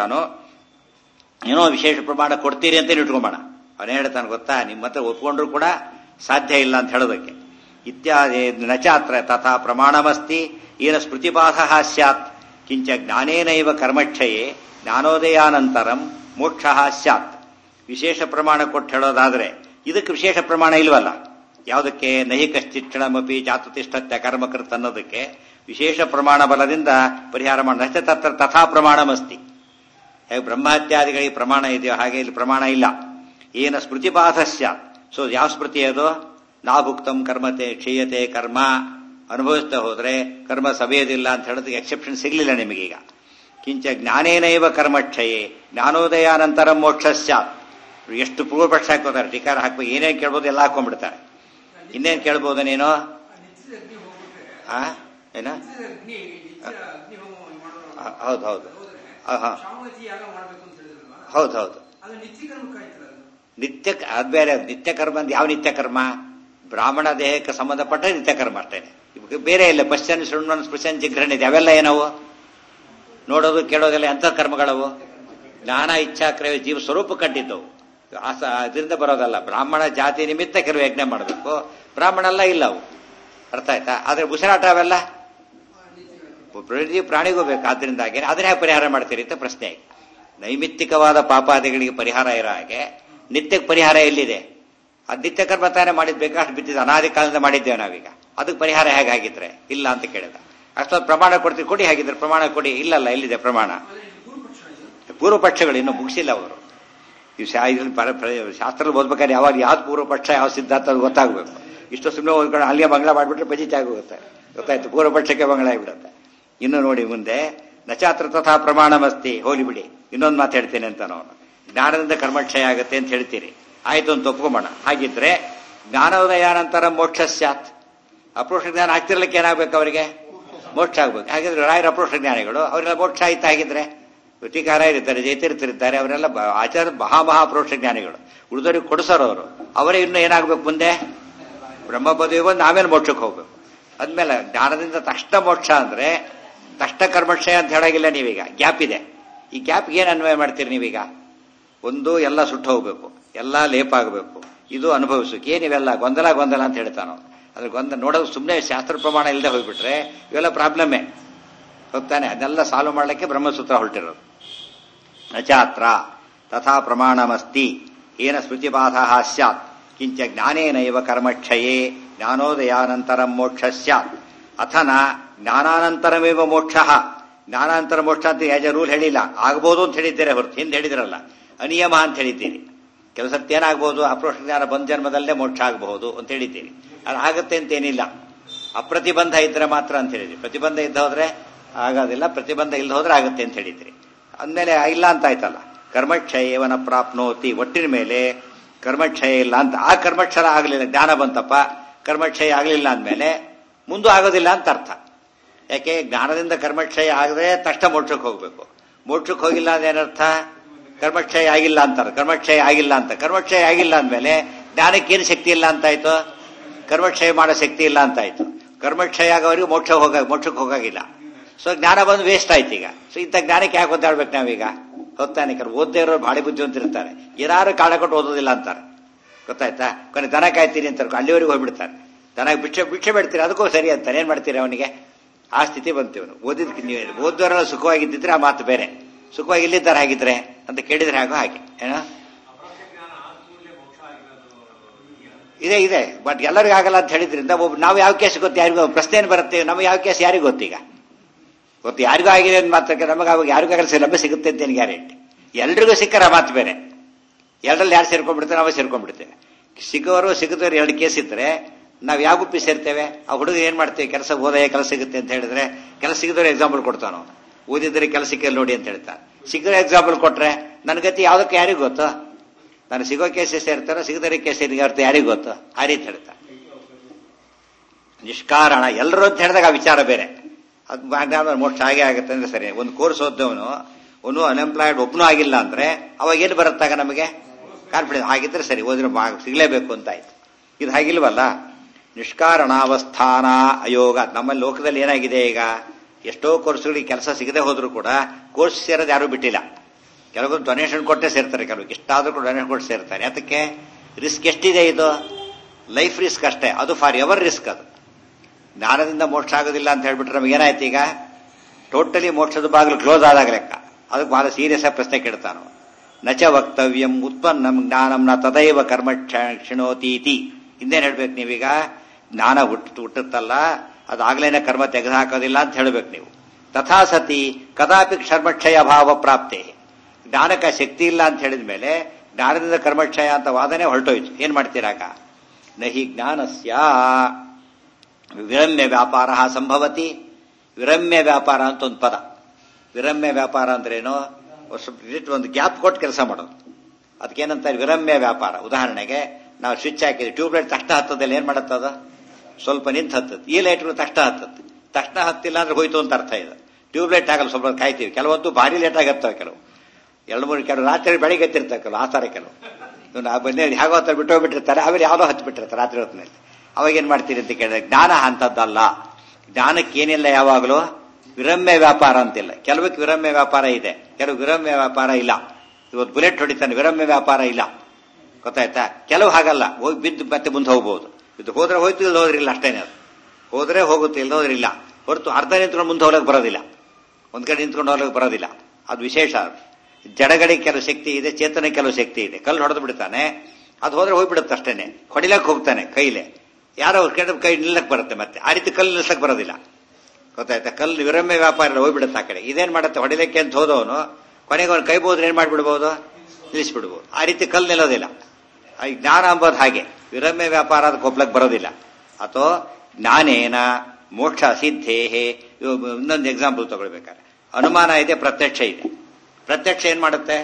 ಏನೋ ವಿಶೇಷ ಪ್ರಮಾಣ ಕೊಡ್ತೀರಿ ಅಂತ ಇಟ್ಕೊಂಬೋಣ ಅವನೇ ಹೇಳ್ತಾನೆ ಗೊತ್ತಾ ನಿಮ್ಮ ಹತ್ರ ಒಪ್ಕೊಂಡ್ರು ಕೂಡ ಸಾಧ್ಯ ಇಲ್ಲ ಅಂತ ಹೇಳೋದಕ್ಕೆ ಇತ್ಯಾದಿ ನಚಾತ್ರ ತಥಾ ಪ್ರಮಾಣಮಸ್ತಿ ಏನ ಸ್ಮೃತಿಪಾಠ ಸ್ಯಾತ್ ಕಿಂಚ ಜ್ಞಾನೇನೈವ ಕರ್ಮಕ್ಷಯೇ ಜ್ಞಾನೋದಯಾನಂತರಂ ಮೋಕ್ಷ ಸ್ಯಾತ್ ವಿಶೇಷ ಪ್ರಮಾಣ ಕೊಟ್ಟು ಹೇಳೋದಾದ್ರೆ ಇದಕ್ಕೆ ವಿಶೇಷ ಪ್ರಮಾಣ ಇಲ್ವಲ್ಲ ಯಾವುದಕ್ಕೆ ನೈಹಿಕಶ್ಚಿಕ್ಷಣಮಪಿ ಜಾತುತಿಷ್ಠತ್ಯ ಕರ್ಮಕೃತ್ ಅನ್ನೋದಕ್ಕೆ ವಿಶೇಷ ಪ್ರಮಾಣ ಬಲದಿಂದ ಪರಿಹಾರ ಮಾಡ ತತ್ರ ತಥಾ ಪ್ರಮಾಣಮಸ್ತಿ ಹೇಗೆ ಬ್ರಹ್ಮಹತ್ಯಾದಿಗಳಿಗೆ ಪ್ರಮಾಣ ಇದೆಯೋ ಹಾಗೆ ಇಲ್ಲಿ ಪ್ರಮಾಣ ಇಲ್ಲ ಏನ ಸ್ಮೃತಿಪಾಠ ಸ್ಯಾತ್ ಸೊ ಯಾವ ಸ್ಮೃತಿ ಅದು ನಾಭುಕ್ತಂ ಕರ್ಮತೆ ಕ್ಷೀಯತೆ ಕರ್ಮ ಅನುಭವಿಸ್ತಾ ಹೋದ್ರೆ ಕರ್ಮ ಸವೆಯೋದಿಲ್ಲ ಅಂತ ಹೇಳೋದಕ್ಕೆ ಎಕ್ಸೆಪ್ಷನ್ ಸಿಗ್ಲಿಲ್ಲ ನಿಮಗೀಗ ಕಿಂಚ ಜ್ಞಾನೇನೈವ ಕರ್ಮಕ್ಷಯೇ ಜ್ಞಾನೋದಯಾನಂತರ ಮೋಕ್ಷ ಸ್ಯಾತ್ ಎಷ್ಟು ಪೂರ್ವಪಕ್ಷ ಹಾಕೋತಾರೆ ಟೀಕಾರ ಹಾಕ್ಬೇಕು ಏನೇನು ಕೇಳ್ಬೋದು ಎಲ್ಲ ಹಾಕೊಂಡ್ಬಿಡ್ತಾರೆ ಇನ್ನೇನು ಕೇಳ್ಬೋದು ನೀನು ನಿತ್ಯದ ಅಗ್ನಿ ಹೋಗ್ಬಿಟ್ರೆ ಆ ಏನ ನಿತ್ಯದ ಅಗ್ನಿ ನಿತ್ಯ ಅಗ್ನಿ ಹೋಮ ಮಾಡೋರು ಆ, ಹೌದು ಹೌದು ಹೋದ್ರೆ ಆ, ಹಾ. ಶಾಮತಿ ಯಾಗ ಮಾಡ್ಬೇಕು ಅಂತ ಹೇಳಿದ್ರಲ್ವಾ ಹೌದು ಹೌದು ಅದು ನಿತ್ಯ ಕರ್ಮಕ್ಕೆ ಆಯ್ತಲ್ಲ ಅದು ನಿತ್ಯ ಅದ್ ಬೇರೆ ನಿತ್ಯ ಕರ್ಮ ಅಂದ್ರೆ ಯಾವ ನಿತ್ಯ ಕರ್ಮ ಬ್ರಾಹ್ಮಣ ದೇಹಕ್ಕೆ ಸಂಬಂಧಪಟ್ಟ ನಿತ್ಯ ಕರ್ಮ ಅಷ್ಟೇನೆ ಇವಾಗ ಬೇರೆ ಇಲ್ಲ ಪಶ್ಚನ್ ಶೃಣ್ವನ್ ಸ್ಪೃಶನ್ ಜಿಗ್ರಹಣ ಇದೆ ಅವೆಲ್ಲ ಏನವು ನೋಡೋದು ಕೇಳೋದೆಲ್ಲ ಎಂಥ ಕರ್ಮಗಳವು ಜ್ಞಾನ ಇಚ್ಛಾಕ್ರಯ ಜೀವ ಸ್ವರೂಪ ಕಂಡಿದ್ದವು ಆಸ ಅದರಿಂದ ಬರೋದಲ್ಲ ಬ್ರಾಹ್ಮಣ ಜಾತಿ ನಿಮಿತ್ತ ಕೆಲವು ಯಜ್ಞ ಮಾಡಬೇಕು ಬ್ರಾಹ್ಮಣ ಎಲ್ಲ ಇಲ್ಲ ಅವು ಅರ್ಥ ಆಯ್ತಾ ಆದ್ರೆ ಉಸಿರಾಟ ಅವೆಲ್ಲ ಪ್ರತಿ ಪ್ರಾಣಿಗೂ ಬೇಕು ಆದ್ರಿಂದಾಗಿ ಅದನ್ನ ಯಾಕೆ ಪರಿಹಾರ ಮಾಡ್ತೀರಿ ಅಂತ ಪ್ರಶ್ನೆ ಆಯ್ತು ನೈಮಿತ್ತಿಕವಾದ ಪಾಪಾದಿಗಳಿಗೆ ಪರಿಹಾರ ಇರೋ ಹಾಗೆ ನಿತ್ಯಕ್ಕೆ ಪರಿಹಾರ ಎಲ್ಲಿದೆ ಅದು ನಿತ್ಯ ಕರ್ಮ ತಾನೇ ಮಾಡಿದ್ ಬೇಕಾಷ್ಟು ಬಿದ್ದಿದ್ದು ಅನಾದಿ ಕಾಲದಿಂದ ಮಾಡಿದ್ದೇವೆ ನಾವೀಗ ಅದಕ್ಕೆ ಪರಿಹಾರ ಹೇಗಾಗಿದ್ರೆ ಇಲ್ಲ ಅಂತ ಕೇಳಿದ ಅಷ್ಟೊಂದು ಪ್ರಮಾಣ ಕೊಡ್ತೀವಿ ಕೊಡಿ ಹಾಗಿದ್ರೆ ಪ್ರಮಾಣ ಕೊಡಿ ಇಲ್ಲಲ್ಲ ಎಲ್ಲಿದೆ ಪ್ರಮಾಣ ಆದ್ರೆ ಇದು ಪೂರ್ವಪಕ್ಷ ಇದು ಪೂರ್ವ ಪಕ್ಷಗಳು ಇನ್ನೂ ಮುಗಿಸಿಲ್ಲ ಅವರು ಈ ಶಾ ಇದ್ರಲ್ಲಿ ಪರ- ಪ್ರ- ಶಾಸ್ತ್ರ ಓದ್ಬೇಕಾದ್ರೆ ಯಾವಾಗ ಯಾವ್ದು ಪೂರ್ವ ಪಕ್ಷ ಯಾವ ಸಿದ್ಧಾಂತ ಅದು ಗೊತ್ತಾಗಬೇಕು ಇಷ್ಟು ಸುಮ್ಮನೆ ಓದ್ಕೊಂಡು ಅಲ್ಲಿಗೆ ಮಂಗಳ ಮಾಡಿಬಿಟ್ರೆ ಪಜಿತಿ ಆಗೋಗುತ್ತೆ ಗೊತ್ತಾಯ್ತು ಪೂರ್ವ ಪಕ್ಷಕ್ಕೆ ಮಂಗಳ ಆಗಿಬಿಡುತ್ತೆ ಇನ್ನು ನೋಡಿ ಮುಂದೆ ನಚಾತ್ರ ತಥಾ ಪ್ರಮಾಣಮಸ್ತಿ ಹೋಲಿ ಬಿಡಿ ಇನ್ನೊಂದು ಮಾತು ಹೇಳ್ತೇನೆ ಅಂತ ನಾವು ಜ್ಞಾನದಿಂದ ಕರ್ಮಕ್ಷಯ ಆಗುತ್ತೆ ಅಂತ ಹೇಳ್ತೀರಿ ಆಯ್ತು ಅಂತ ಒಪ್ಕೊಂಬೋಣ ಹಾಗಿದ್ರೆ ಜ್ಞಾನೋದಯಾನಂತರ ಮೋಕ್ಷ ಸ್ಯಾತ್ ಅಪ್ರೋಷ ಜ್ಞಾನ ಆಗ್ತಿರ್ಲಿಕ್ಕೆ ಏನಾಗ್ಬೇಕು ಅವರಿಗೆ ಮೋಕ್ಷ ಆಗ್ಬೇಕು ಹಾಗಿದ್ರೆ ರಾಯರ ಅಪ್ರೋಷ ಜ್ಞಾನಿಗಳು ಅವರೆಲ್ಲ ಮೋಕ್ಷ ಆಯ್ತು ಹಾಗಿದ್ರೆ ವೃತ್ತಿಕಾರ ಇರ್ತಾರೆ ಜೈತಿರ್ತಿರ್ತಾರೆ ಅವರೆಲ್ಲ ಬ- ಆಚಾರ್ಯ ಮಹಾ ಮಹಾ ಅಪ್ರೋಷ ಜ್ಞಾನಿಗಳು ಉಳಿದವ್ರಿಗೆ ಕೊಡಿಸೋರು ಅವರು ಅವರೇ ಇನ್ನು ಏನಾಗ್ಬೇಕು ಮುಂದೆ ಬ್ರಹ್ಮ ಪದವಿ ಬಂದು ಆಮೇಲೆ ಮೋಕ್ಷಕ್ಕೆ ಹೋಗ್ಬೇಕು ಅದ್ಮೇಲೆ ಜ್ಞಾನದಿಂದ ತಕ್ಷಣ ಮೋಕ್ಷ ಅಂದ್ರೆ ತಕ್ಷಣ ಕರ್ಮಕ್ಷಯ ಅಂತ ಹೇಳಾಗಿಲ್ಲ ನೀವೀಗ ಗ್ಯಾಪ್ ಇದೆ ಈ ಗ್ಯಾಪ್ಗೆ ಏನು ಅನ್ವಯ ಮಾಡ್ತೀರಿ ನೀವೀಗ ಒಂದು ಎಲ್ಲ ಸುಟ್ಟು ಹೋಗ್ಬೇಕು ಎಲ್ಲ ಲೇಪ ಆಗಬೇಕು ಇದು ಅನುಭವಿಸೋಕೆ ಏನಿವೆಲ್ಲ ಗೊಂದಲ ಗೊಂದಲ ಅಂತ ಹೇಳ್ತಾನೋ ಅದ್ರ ಗೊಂದಲ ನೋಡೋದು ಸುಮ್ಮನೆ ಶಾಸ್ತ್ರ ಪ್ರಮಾಣ ಇಲ್ಲದೆ ಹೋಗ್ಬಿಟ್ರೆ ಇವೆಲ್ಲ ಪ್ರಾಬ್ಲಮ್ಮೇ ಹೋಗ್ತಾನೆ ಅದನ್ನೆಲ್ಲ ಸಾಲ್ವ್ ಮಾಡ್ಲಿಕ್ಕೆ ಬ್ರಹ್ಮಸೂತ್ರ ಹೊರಟಿರೋದು ನಚಾತ್ರ ತಥಾ ಪ್ರಮಾಣಮಸ್ತಿ ಏನ ಸ್ಮೃತಿಪಾಠ ಸ್ಯಾತ್ ಕಿಂಚ ಜ್ಞಾನೇನೈವ ಕರ್ಮಕ್ಷಯೇ ಜ್ಞಾನೋದಯಾನಂತರಂ ಮೋಕ್ಷ ಸ್ಯಾತ್ ಅಥನ ಜ್ಞಾನಾನಂತರಮೇವ ಮೋಕ್ಷ ಜ್ಞಾನಾನಂತರ ಮೋಕ್ಷ ಅಂತ ಯಾಜ ರೂಲ್ ಹೇಳಿಲ್ಲ ಆಗ್ಬೋದು ಅಂತ ಹೇಳಿದ್ದೀರಿ ಹೊರತು ಹಿಂದೆ ಹೇಳಿದಿರಲ್ಲ ಅನಿಯಮ ಅಂತ ಹೇಳಿದ್ದೀರಿ ಕೆಲವು ಸತ್ಯ ಏನಾಗ್ಬೋದು ಅಪ್ರೋಷ ಜ್ಞಾನ ಬಂದ ಜನ್ಮದಲ್ಲೇ ಮೋಕ್ಷ ಆಗಬಹುದು ಅಂತ ಹೇಳಿದ್ದೀರಿ ಅದು ಆಗತ್ತೆ ಅಂತೇನಿಲ್ಲ ಅಪ್ರತಿಬಂಧ ಇದ್ರೆ ಮಾತ್ರ ಅಂತ ಹೇಳಿದ್ರಿ ಪ್ರತಿಬಂಧ ಇದ್ದ ಹೋದ್ರೆ ಆಗೋದಿಲ್ಲ ಪ್ರತಿಬಂಧ ಇಲ್ಲದ ಹೋದ್ರೆ ಆಗುತ್ತೆ ಅಂತ ಹೇಳಿದ್ರಿ ಅಂದಮೇಲೆ ಇಲ್ಲ ಅಂತ ಆಯ್ತಲ್ಲ ಕರ್ಮಕ್ಷಯವನ ಪ್ರಾಪ್ನೋತಿ ಒಟ್ಟಿನ ಮೇಲೆ ಕರ್ಮಕ್ಷಯ ಇಲ್ಲ ಅಂತ ಆ ಕರ್ಮಕ್ಷರ ಆಗಲಿಲ್ಲ ಜ್ಞಾನ ಬಂತಪ್ಪ ಕರ್ಮಕ್ಷಯ ಆಗಲಿಲ್ಲ ಅಂದಮೇಲೆ ಮುಂದೂ ಆಗೋದಿಲ್ಲ ಅಂತ ಅರ್ಥ ಯಾಕೆ ಜ್ಞಾನದಿಂದ ಕರ್ಮಕ್ಷಯ ಆಗದೆ ತಕ್ಷಣ ಮೋಕ್ಷಕ್ಕೆ ಹೋಗ್ಬೇಕು ಮೋಕ್ಷಕ್ಕೆ ಹೋಗಿಲ್ಲ ಅಂದ್ರೆ ಏನರ್ಥ ಕರ್ಮಕ್ಷಯ ಆಗಿಲ್ಲ ಅಂತಾರೆ ಕರ್ಮಕ್ಷಯ ಆಗಿಲ್ಲ ಅಂತ ಕರ್ಮಕ್ಷಯ ಆಗಿಲ್ಲ ಅಂದಮೇಲೆ ಜ್ಞಾನಕ್ಕೇನು ಶಕ್ತಿ ಇಲ್ಲ ಅಂತಾಯ್ತು ಕರ್ಮಕ್ಷಯ ಮಾಡೋ ಶಕ್ತಿ ಇಲ್ಲ ಅಂತಾಯ್ತು ಕರ್ಮಕ್ಷಯ ಆಗೋವರೆಗೂ ಮೋಕ್ಷ ಹೋಗ ಮೋಕ್ಷಕ್ಕೆ ಹೋಗಾಗಿಲ್ಲ ಸೊ ಜ್ಞಾನ ಬಂದು ವೇಸ್ಟ್ ಆಯ್ತು ಈಗ ಸೊ ಇಂಥ ಜ್ಞಾನಕ್ಕೆ ಯಾಕೆ ಗೊತ್ತಾಡ್ಬೇಕು ನಾವೀಗ ಹೊತ್ತಾನೆ ಕರ್ ಓದ್ದೇ ಇರೋರು ಭಾಳ ಬುದ್ಧಿವಂತಿರ್ತಾರೆ ಯಾರು ಕಾಳ ಕೊಟ್ಟು ಓದೋದಿಲ್ಲ ಅಂತಾರೆ ಗೊತ್ತಾಯ್ತಾ ಕೊನೆ ದನ ಕಾಯ್ತೀನಿ ಅಂತಾರೆ ಅಲ್ಲಿವರೆಗೂ ಹೋಗ್ಬಿಡ್ತಾರೆ ದನ ಭಿಕ್ಷೆ ಭಿಕ್ಷೆ ಬಿಡ್ತೀರಿ ಅದಕ್ಕೂ ಸರಿ ಅಂತಾನೆ ಏನ್ ಮಾಡ್ತೀರಿ ಅವನಿಗೆ ಆ ಸ್ಥಿತಿ ಬಂತೀವನು ಓದಿದ್ಕೆ ನೀವು ಓದೋರೆಲ್ಲ ಸುಖವಾಗಿದ್ದಿದ್ರೆ ಆ ಮಾತು ಬೇರೆ ಸುಖವಾಗಿ ಇಲ್ಲಿದ್ದಾರೆ ಹಾಗಿದ್ರೆ ಅಂತ ಕೇಳಿದ್ರೆ ಹಾಗೋ ಹಾಗೆ ಏನೋ ಇದೆ ಇದೆ ಬಟ್ ಎಲ್ಲರಿಗೂ ಆಗಲ್ಲ ಅಂತ ಹೇಳಿದ್ರಿಂದ ಒಬ್ಬ ನಾವು ಯಾವ ಕೇಸ್ ಗೊತ್ತು ಯಾರಿಗೂ ಪ್ರಶ್ನೆ ಏನು ಬರುತ್ತೆ ನಮಗೆ ಯಾವ ಕೇಸ್ ಯಾರಿಗೂ ಗೊತ್ತೀಗ ಗೊತ್ತು ಯಾರಿಗೂ ಆಗಿದೆ ಅಂತ ಮಾತ್ರಕ್ಕೆ ನಮಗೆ ಅವಾಗ ಯಾರಿಗೂ ಆಗಲ್ಲ ನಮಗೆ ಸಿಗುತ್ತೆ ಅಂತ ಏನು ಗ್ಯಾರಂಟಿ ಎಲ್ರಿಗೂ ಸಿಕ್ಕರ ಮಾತು ಬೇರೆ ಎರಡರಲ್ಲಿ ಯಾರು ಸೇರ್ಕೊಂಡ್ಬಿಡ್ತಾರೆ ನಾವು ಸೇರ್ಕೊಂಡ್ಬಿಡ್ತೇವೆ ಸಿಗೋರು ಸಿಗದವ್ರು ಎರಡು ಕೇಸ್ ಇದ್ರೆ ನಾವು ಯಾವ ಗುಪ್ಪಿ ಸೇರ್ತೇವೆ ಆ ಹುಡುಗ ಏನ್ ಮಾಡ್ತೇವೆ ಕೆಲಸ ಓದಯ ಕೆಲಸ ಸಿಗುತ್ತೆ ಅಂತ ಹೇಳಿದ್ರೆ ಕೆಲಸ ಸಿಗದವ್ರು ಎಕ್ಸಾಂಪಲ್ ಕೊಡ್ತಾನೋ ಓದಿದ್ರೆ ಕೆಲಸಕ್ಕೆ ನೋಡಿ ಅಂತ ಹೇಳ್ತಾನೆ ಸಿಗದ ಎಕ್ಸಾಂಪಲ್ ಕೊಟ್ರೆ ನನ್ನ ಗತಿ ಯಾವ್ದಕ್ಕೆ ಯಾರಿಗೂ ಗೊತ್ತು ನಾನು ಸಿಗೋ ಕೇಸೇ ಸೇರ್ತಾರೋ ಸಿಗದರೆ ಕೇಸ್ ಇರ್ತ ಯಾರಿಗೂ ಗೊತ್ತು ಆ ರೀತಿ ಹೇಳ್ತಾನೆ ನಿಷ್ಕಾರಣ ಎಲ್ಲರೂ ಅಂತ ಹೇಳಿದಾಗ ಆ ವಿಚಾರ ಬೇರೆ ಅದು ಮಾಡಿದ್ರೆ ಮೋಕ್ಷ ಹಾಗೆ ಆಗುತ್ತೆ ಅಂದ್ರೆ ಸರಿ ಒಂದು ಕೋರ್ಸ್ ಓದ್ದವನು ಅವನು ಅನ್ಎಂಪ್ಲಾಯ್ಡ್ ಒಬ್ಬನೂ ಆಗಿಲ್ಲ ಅಂದ್ರೆ ಅವಾಗ ಏನು ಬರುತ್ತಾಗ ನಮಗೆ ಕಾನ್ಫಿಡೆನ್ಸ್ ಆಗಿದ್ರೆ ಸರಿ ಓದಿದ್ರೆ ಬಾ- ಸಿಗ್ಲೇಬೇಕು ಅಂತ ಆಯ್ತು ಇದು ಹಾಗಿಲ್ವಲ್ಲ ನಿಷ್ಕಾರಣಾವಸ್ಥಾನ ಅಯೋಗ ನಮ್ಮ ಲೋಕದಲ್ಲಿ ಏನಾಗಿದೆ ಈಗ ಎಷ್ಟೋ ಕೋರ್ಸ್ಗಳಿಗೆ ಕೆಲಸ ಸಿಗದೆ ಹೋದ್ರು ಕೂಡ ಕೋರ್ಸ್ ಸೇರೋದು ಯಾರೂ ಬಿಟ್ಟಿಲ್ಲ ಕೆಲವರು ಡೊನೇಷನ್ ಕೊಟ್ಟೆ ಸೇರ್ತಾರೆ ಕೆಲವು ಇಷ್ಟಾದ್ರೂ ಕೂಡ ಡೊನೇಷನ್ ಕೊಟ್ಟು ಸೇರ್ತಾರೆ ಅದಕ್ಕೆ ರಿಸ್ಕ್ ಎಷ್ಟಿದೆ ಇದು ಲೈಫ್ ರಿಸ್ಕ್ ಅಷ್ಟೇ ಅದು ಫಾರ್ ಎವರ್ ರಿಸ್ಕ್ ಅದು ಜ್ಞಾನದಿಂದ ಮೋಕ್ಷ ಆಗೋದಿಲ್ಲ ಅಂತ ಹೇಳ್ಬಿಟ್ರೆ ನಮ್ಗೆ ಏನಾಯ್ತು ಈಗ ಟೋಟಲಿ ಮೋಕ್ಷದ ಬಾಗಿಲು ಕ್ಲೋಸ್ ಆದಾಗ ಲೆಕ್ಕ ಅದಕ್ಕೆ ಬಹಳ ಸೀರಿಯಸ್ ಆಗಿ ಪ್ರಶ್ನೆ ಕೇಳ್ತಾನು ನಚ ವಕ್ತವ್ಯಂ ಉತ್ಪನ್ನಂ ಜ್ಞಾನಂ ನ ತದೈವ ಕರ್ಮ ಕ್ಷ- ಕ್ಷಿಣೋತೀತಿ ಇನ್ನೇನ್ ಹೇಳ್ಬೇಕು ನೀವೀಗ ಜ್ಞಾನ ಹುಟ್ಟು ಹುಟ್ಟುತ್ತಲ್ಲ ಅದಾಗ್ಲೇನೆ ಕರ್ಮ ತೆಗೆದುಹಾಕೋದಿಲ್ಲ ಅಂತ ಹೇಳ್ಬೇಕು ನೀವು ತಥಾ ಸತಿ ಕದಾಪಿ ಕರ್ಮಕ್ಷಯ ಭಾವ ಪ್ರಾಪ್ತೆ ಜ್ಞಾನಕ್ಕೆ ಶಕ್ತಿ ಇಲ್ಲ ಅಂತ ಹೇಳಿದ ಮೇಲೆ ಜ್ಞಾನದಿಂದ ಕರ್ಮಕ್ಷಯ ಅಂತ ವಾದನೆ ಹೊರಟೋಯ್ತು ಏನ್ ಮಾಡ್ತೀರಾಗ ನಹಿ ಜ್ಞಾನಸ್ಯ ವಿರಮ್ಯ ವ್ಯಾಪಾರ ಸಂಭವತಿ ವಿರಮ್ಯ ವ್ಯಾಪಾರ ಅಂತ ಒಂದು ಪದ ವಿರಮ್ಯ ವ್ಯಾಪಾರ ಅಂದ್ರೇನು ಸ್ವಲ್ಪ ಒಂದು ಗ್ಯಾಪ್ ಕೊಟ್ಟು ಕೆಲಸ ಮಾಡೋದು ಅದಕ್ಕೇನಂತಾರೆ ವಿರಮ್ಯ ವ್ಯಾಪಾರ ಉದಾಹರಣೆಗೆ ನಾವು ಸ್ವಿಚ್ ಹಾಕಿದ್ವಿ ಟ್ಯೂಬ್ಲೈಟ್ ತಕ್ಷಣ ಹತ್ತದಲ್ಲಿ ಏನ್ ಮಾಡುತ್ತದ ಸ್ವಲ್ಪ ನಿಂತು ಹತ್ತದ ಈ ಲೈಟ್ಗಳು ತಕ್ಷಣ ಹತ್ತದ ತಕ್ಷಣ ಹತ್ತಿಲ್ಲ ಅಂದ್ರೆ ಹೋಯ್ತು ಅಂತ ಅರ್ಥ ಇದೆ ಟ್ಯೂಬ್ಲೈಟ್ ಆಗಲ್ಲ ಸ್ವಲ್ಪ ಹೊತ್ತು ಕಾಯ್ತೀವಿ ಕೆಲವೊಂದು ಭಾರಿ ಲೇಟ್ ಆಗತ್ತವೆ ಕೆಲವು ಎರಡು ಮೂರು ಕೆಲವು ರಾತ್ರಿ ಬೆಳಿಗ್ಗೆ ಎತ್ತಿರ್ತಾರೆ ಕೆಲವು ಆ ಥರ ಕೆಲವು ಇವ್ನು ಆ ಬಂದೇ ಹೇಗೋ ಹೊತ್ತ ಬಿಟ್ಟು ಹೋಗ್ಬಿಟ್ಟಿರ್ತಾರೆ ಆಮೇಲೆ ಯಾವುದೋ ಹತ್ತು ಬಿಟ್ಟಿರ್ತಾರೆ ರಾತ್ರಿ ಹೊತ್ತಿನಲ್ಲಿ ಅವಾಗ ಏನ್ ಮಾಡ್ತೀರಿ ಅಂತ ಕೇಳಿದ್ರೆ ಜ್ಞಾನ ಅಂತದ್ದಲ್ಲ ಜ್ಞಾನಕ್ಕೆ ಏನಿಲ್ಲ ಯಾವಾಗಲೂ ವಿರಮ್ಯ ವ್ಯಾಪಾರ ಅಂತಿಲ್ಲ ಕೆಲವಕ್ಕೆ ವಿರಮ್ಯ ವ್ಯಾಪಾರ ಇದೆ ಕೆಲವು ವಿರಮ್ಯ ವ್ಯಾಪಾರ ಇಲ್ಲ ಇವತ್ತು ಬುಲೆಟ್ ಹೊಡಿತಾನೆ ವಿರಮ್ಯ ವ್ಯಾಪಾರ ಇಲ್ಲ ಗೊತ್ತಾಯ್ತಾ ಕೆಲವು ಹಾಗಲ್ಲ ಹೋಗಿ ಬಿದ್ದು ಮತ್ತೆ ಮುಂದೆ ಹೋಗ್ಬೋದು ಇದು ಹೋದ್ರೆ ಹೋಯ್ತು ಇಲ್ಲ ಹೋದ್ರೆ ಇಲ್ಲ ಅಷ್ಟೇನೆ ಅದು ಹೋದ್ರೆ ಹೋಗುತ್ತೆ ಇಲ್ಲ ಹೋದ್ರೆ ಇಲ್ಲ ಹೊರತು ಅರ್ಧ ನಿಂತ್ಕೊಂಡು ಮುಂದೆ ಹೋಗ್ಲಿಕ್ಕೆ ಬರೋದಿಲ್ಲ ಒಂದ್ ಕಡೆ ನಿಂತ್ಕೊಂಡು ಹೋಗ್ಲಿಕ್ಕೆ ಬರೋದಿಲ್ಲ ಅದು ವಿಶೇಷ ಅದು. ಜಡಗಳಿಗೆ ಕೆಲವು ಶಕ್ತಿ ಇದೆ ಚೇತನ ಕೆಲವು ಶಕ್ತಿ ಇದೆ ಕಲ್ಲು ಹೊಡೆದು ಬಿಡ್ತಾನೆ ಅದು ಹೋದ್ರೆ ಹೋಗ್ಬಿಡುತ್ತೆ ಅಷ್ಟೇನೆ ಹೊಡಿಲಕ್ಕೆ ಹೋಗ್ತಾನೆ ಕೈಲೆ ಯಾರೋ ಅವ್ರ ಕಡೆ ಕೈ ನಿಲ್ಲಕ್ ಬರುತ್ತೆ ಮತ್ತೆ ಆ ರೀತಿ ಕಲ್ಲು ನಿಲ್ಸಕ್ ಬರೋದಿಲ್ಲ ಗೊತ್ತಾಯ್ತಾ ಕಲ್ಲು ವಿರಮ್ಯ ವ್ಯಾಪಾರ ಎಲ್ಲ ಹೋಗ್ಬಿಡುತ್ತೆ ಆ ಕಡೆ ಇದೇನ್ ಮಾಡುತ್ತೆ ಹೊಡಿಲಿಕ್ಕೆ ಅಂತ ಹೋದವನು ಕೊನೆಗೆ ಅವ್ನು ಕೈ ಬೋದ್ರೆ ಏನ್ ಮಾಡ್ಬಿಡ್ಬೋದು ನಿಲ್ಲಿಸ್ಬಿಡ್ಬೋದು ಆ ರೀತಿ ಕಲ್ಲು ನಿಲ್ಲೋದಿಲ್ಲ ಆ ಈ ಜ್ಞಾನ ಅಂಬೋದು ಹಾಗೆ ವಿರಮ್ಯ ವ್ಯಾಪಾರ ಅದಕ್ಕೆ ಒಬ್ಲಕ್ ಬರೋದಿಲ್ಲ ಅಥವಾ ಜ್ಞಾನೇನ ಮೋಕ್ಷ ಸಿದ್ಧೇಹೇ ಇವು ಇನ್ನೊಂದು ಎಕ್ಸಾಂಪಲ್ ತಗೊಳ್ಬೇಕಾದ್ರೆ ಅನುಮಾನ ಇದೆ ಪ್ರತ್ಯಕ್ಷ ಇದೆ ಪ್ರತ್ಯಕ್ಷ ಏನ್ ಮಾಡುತ್ತೆ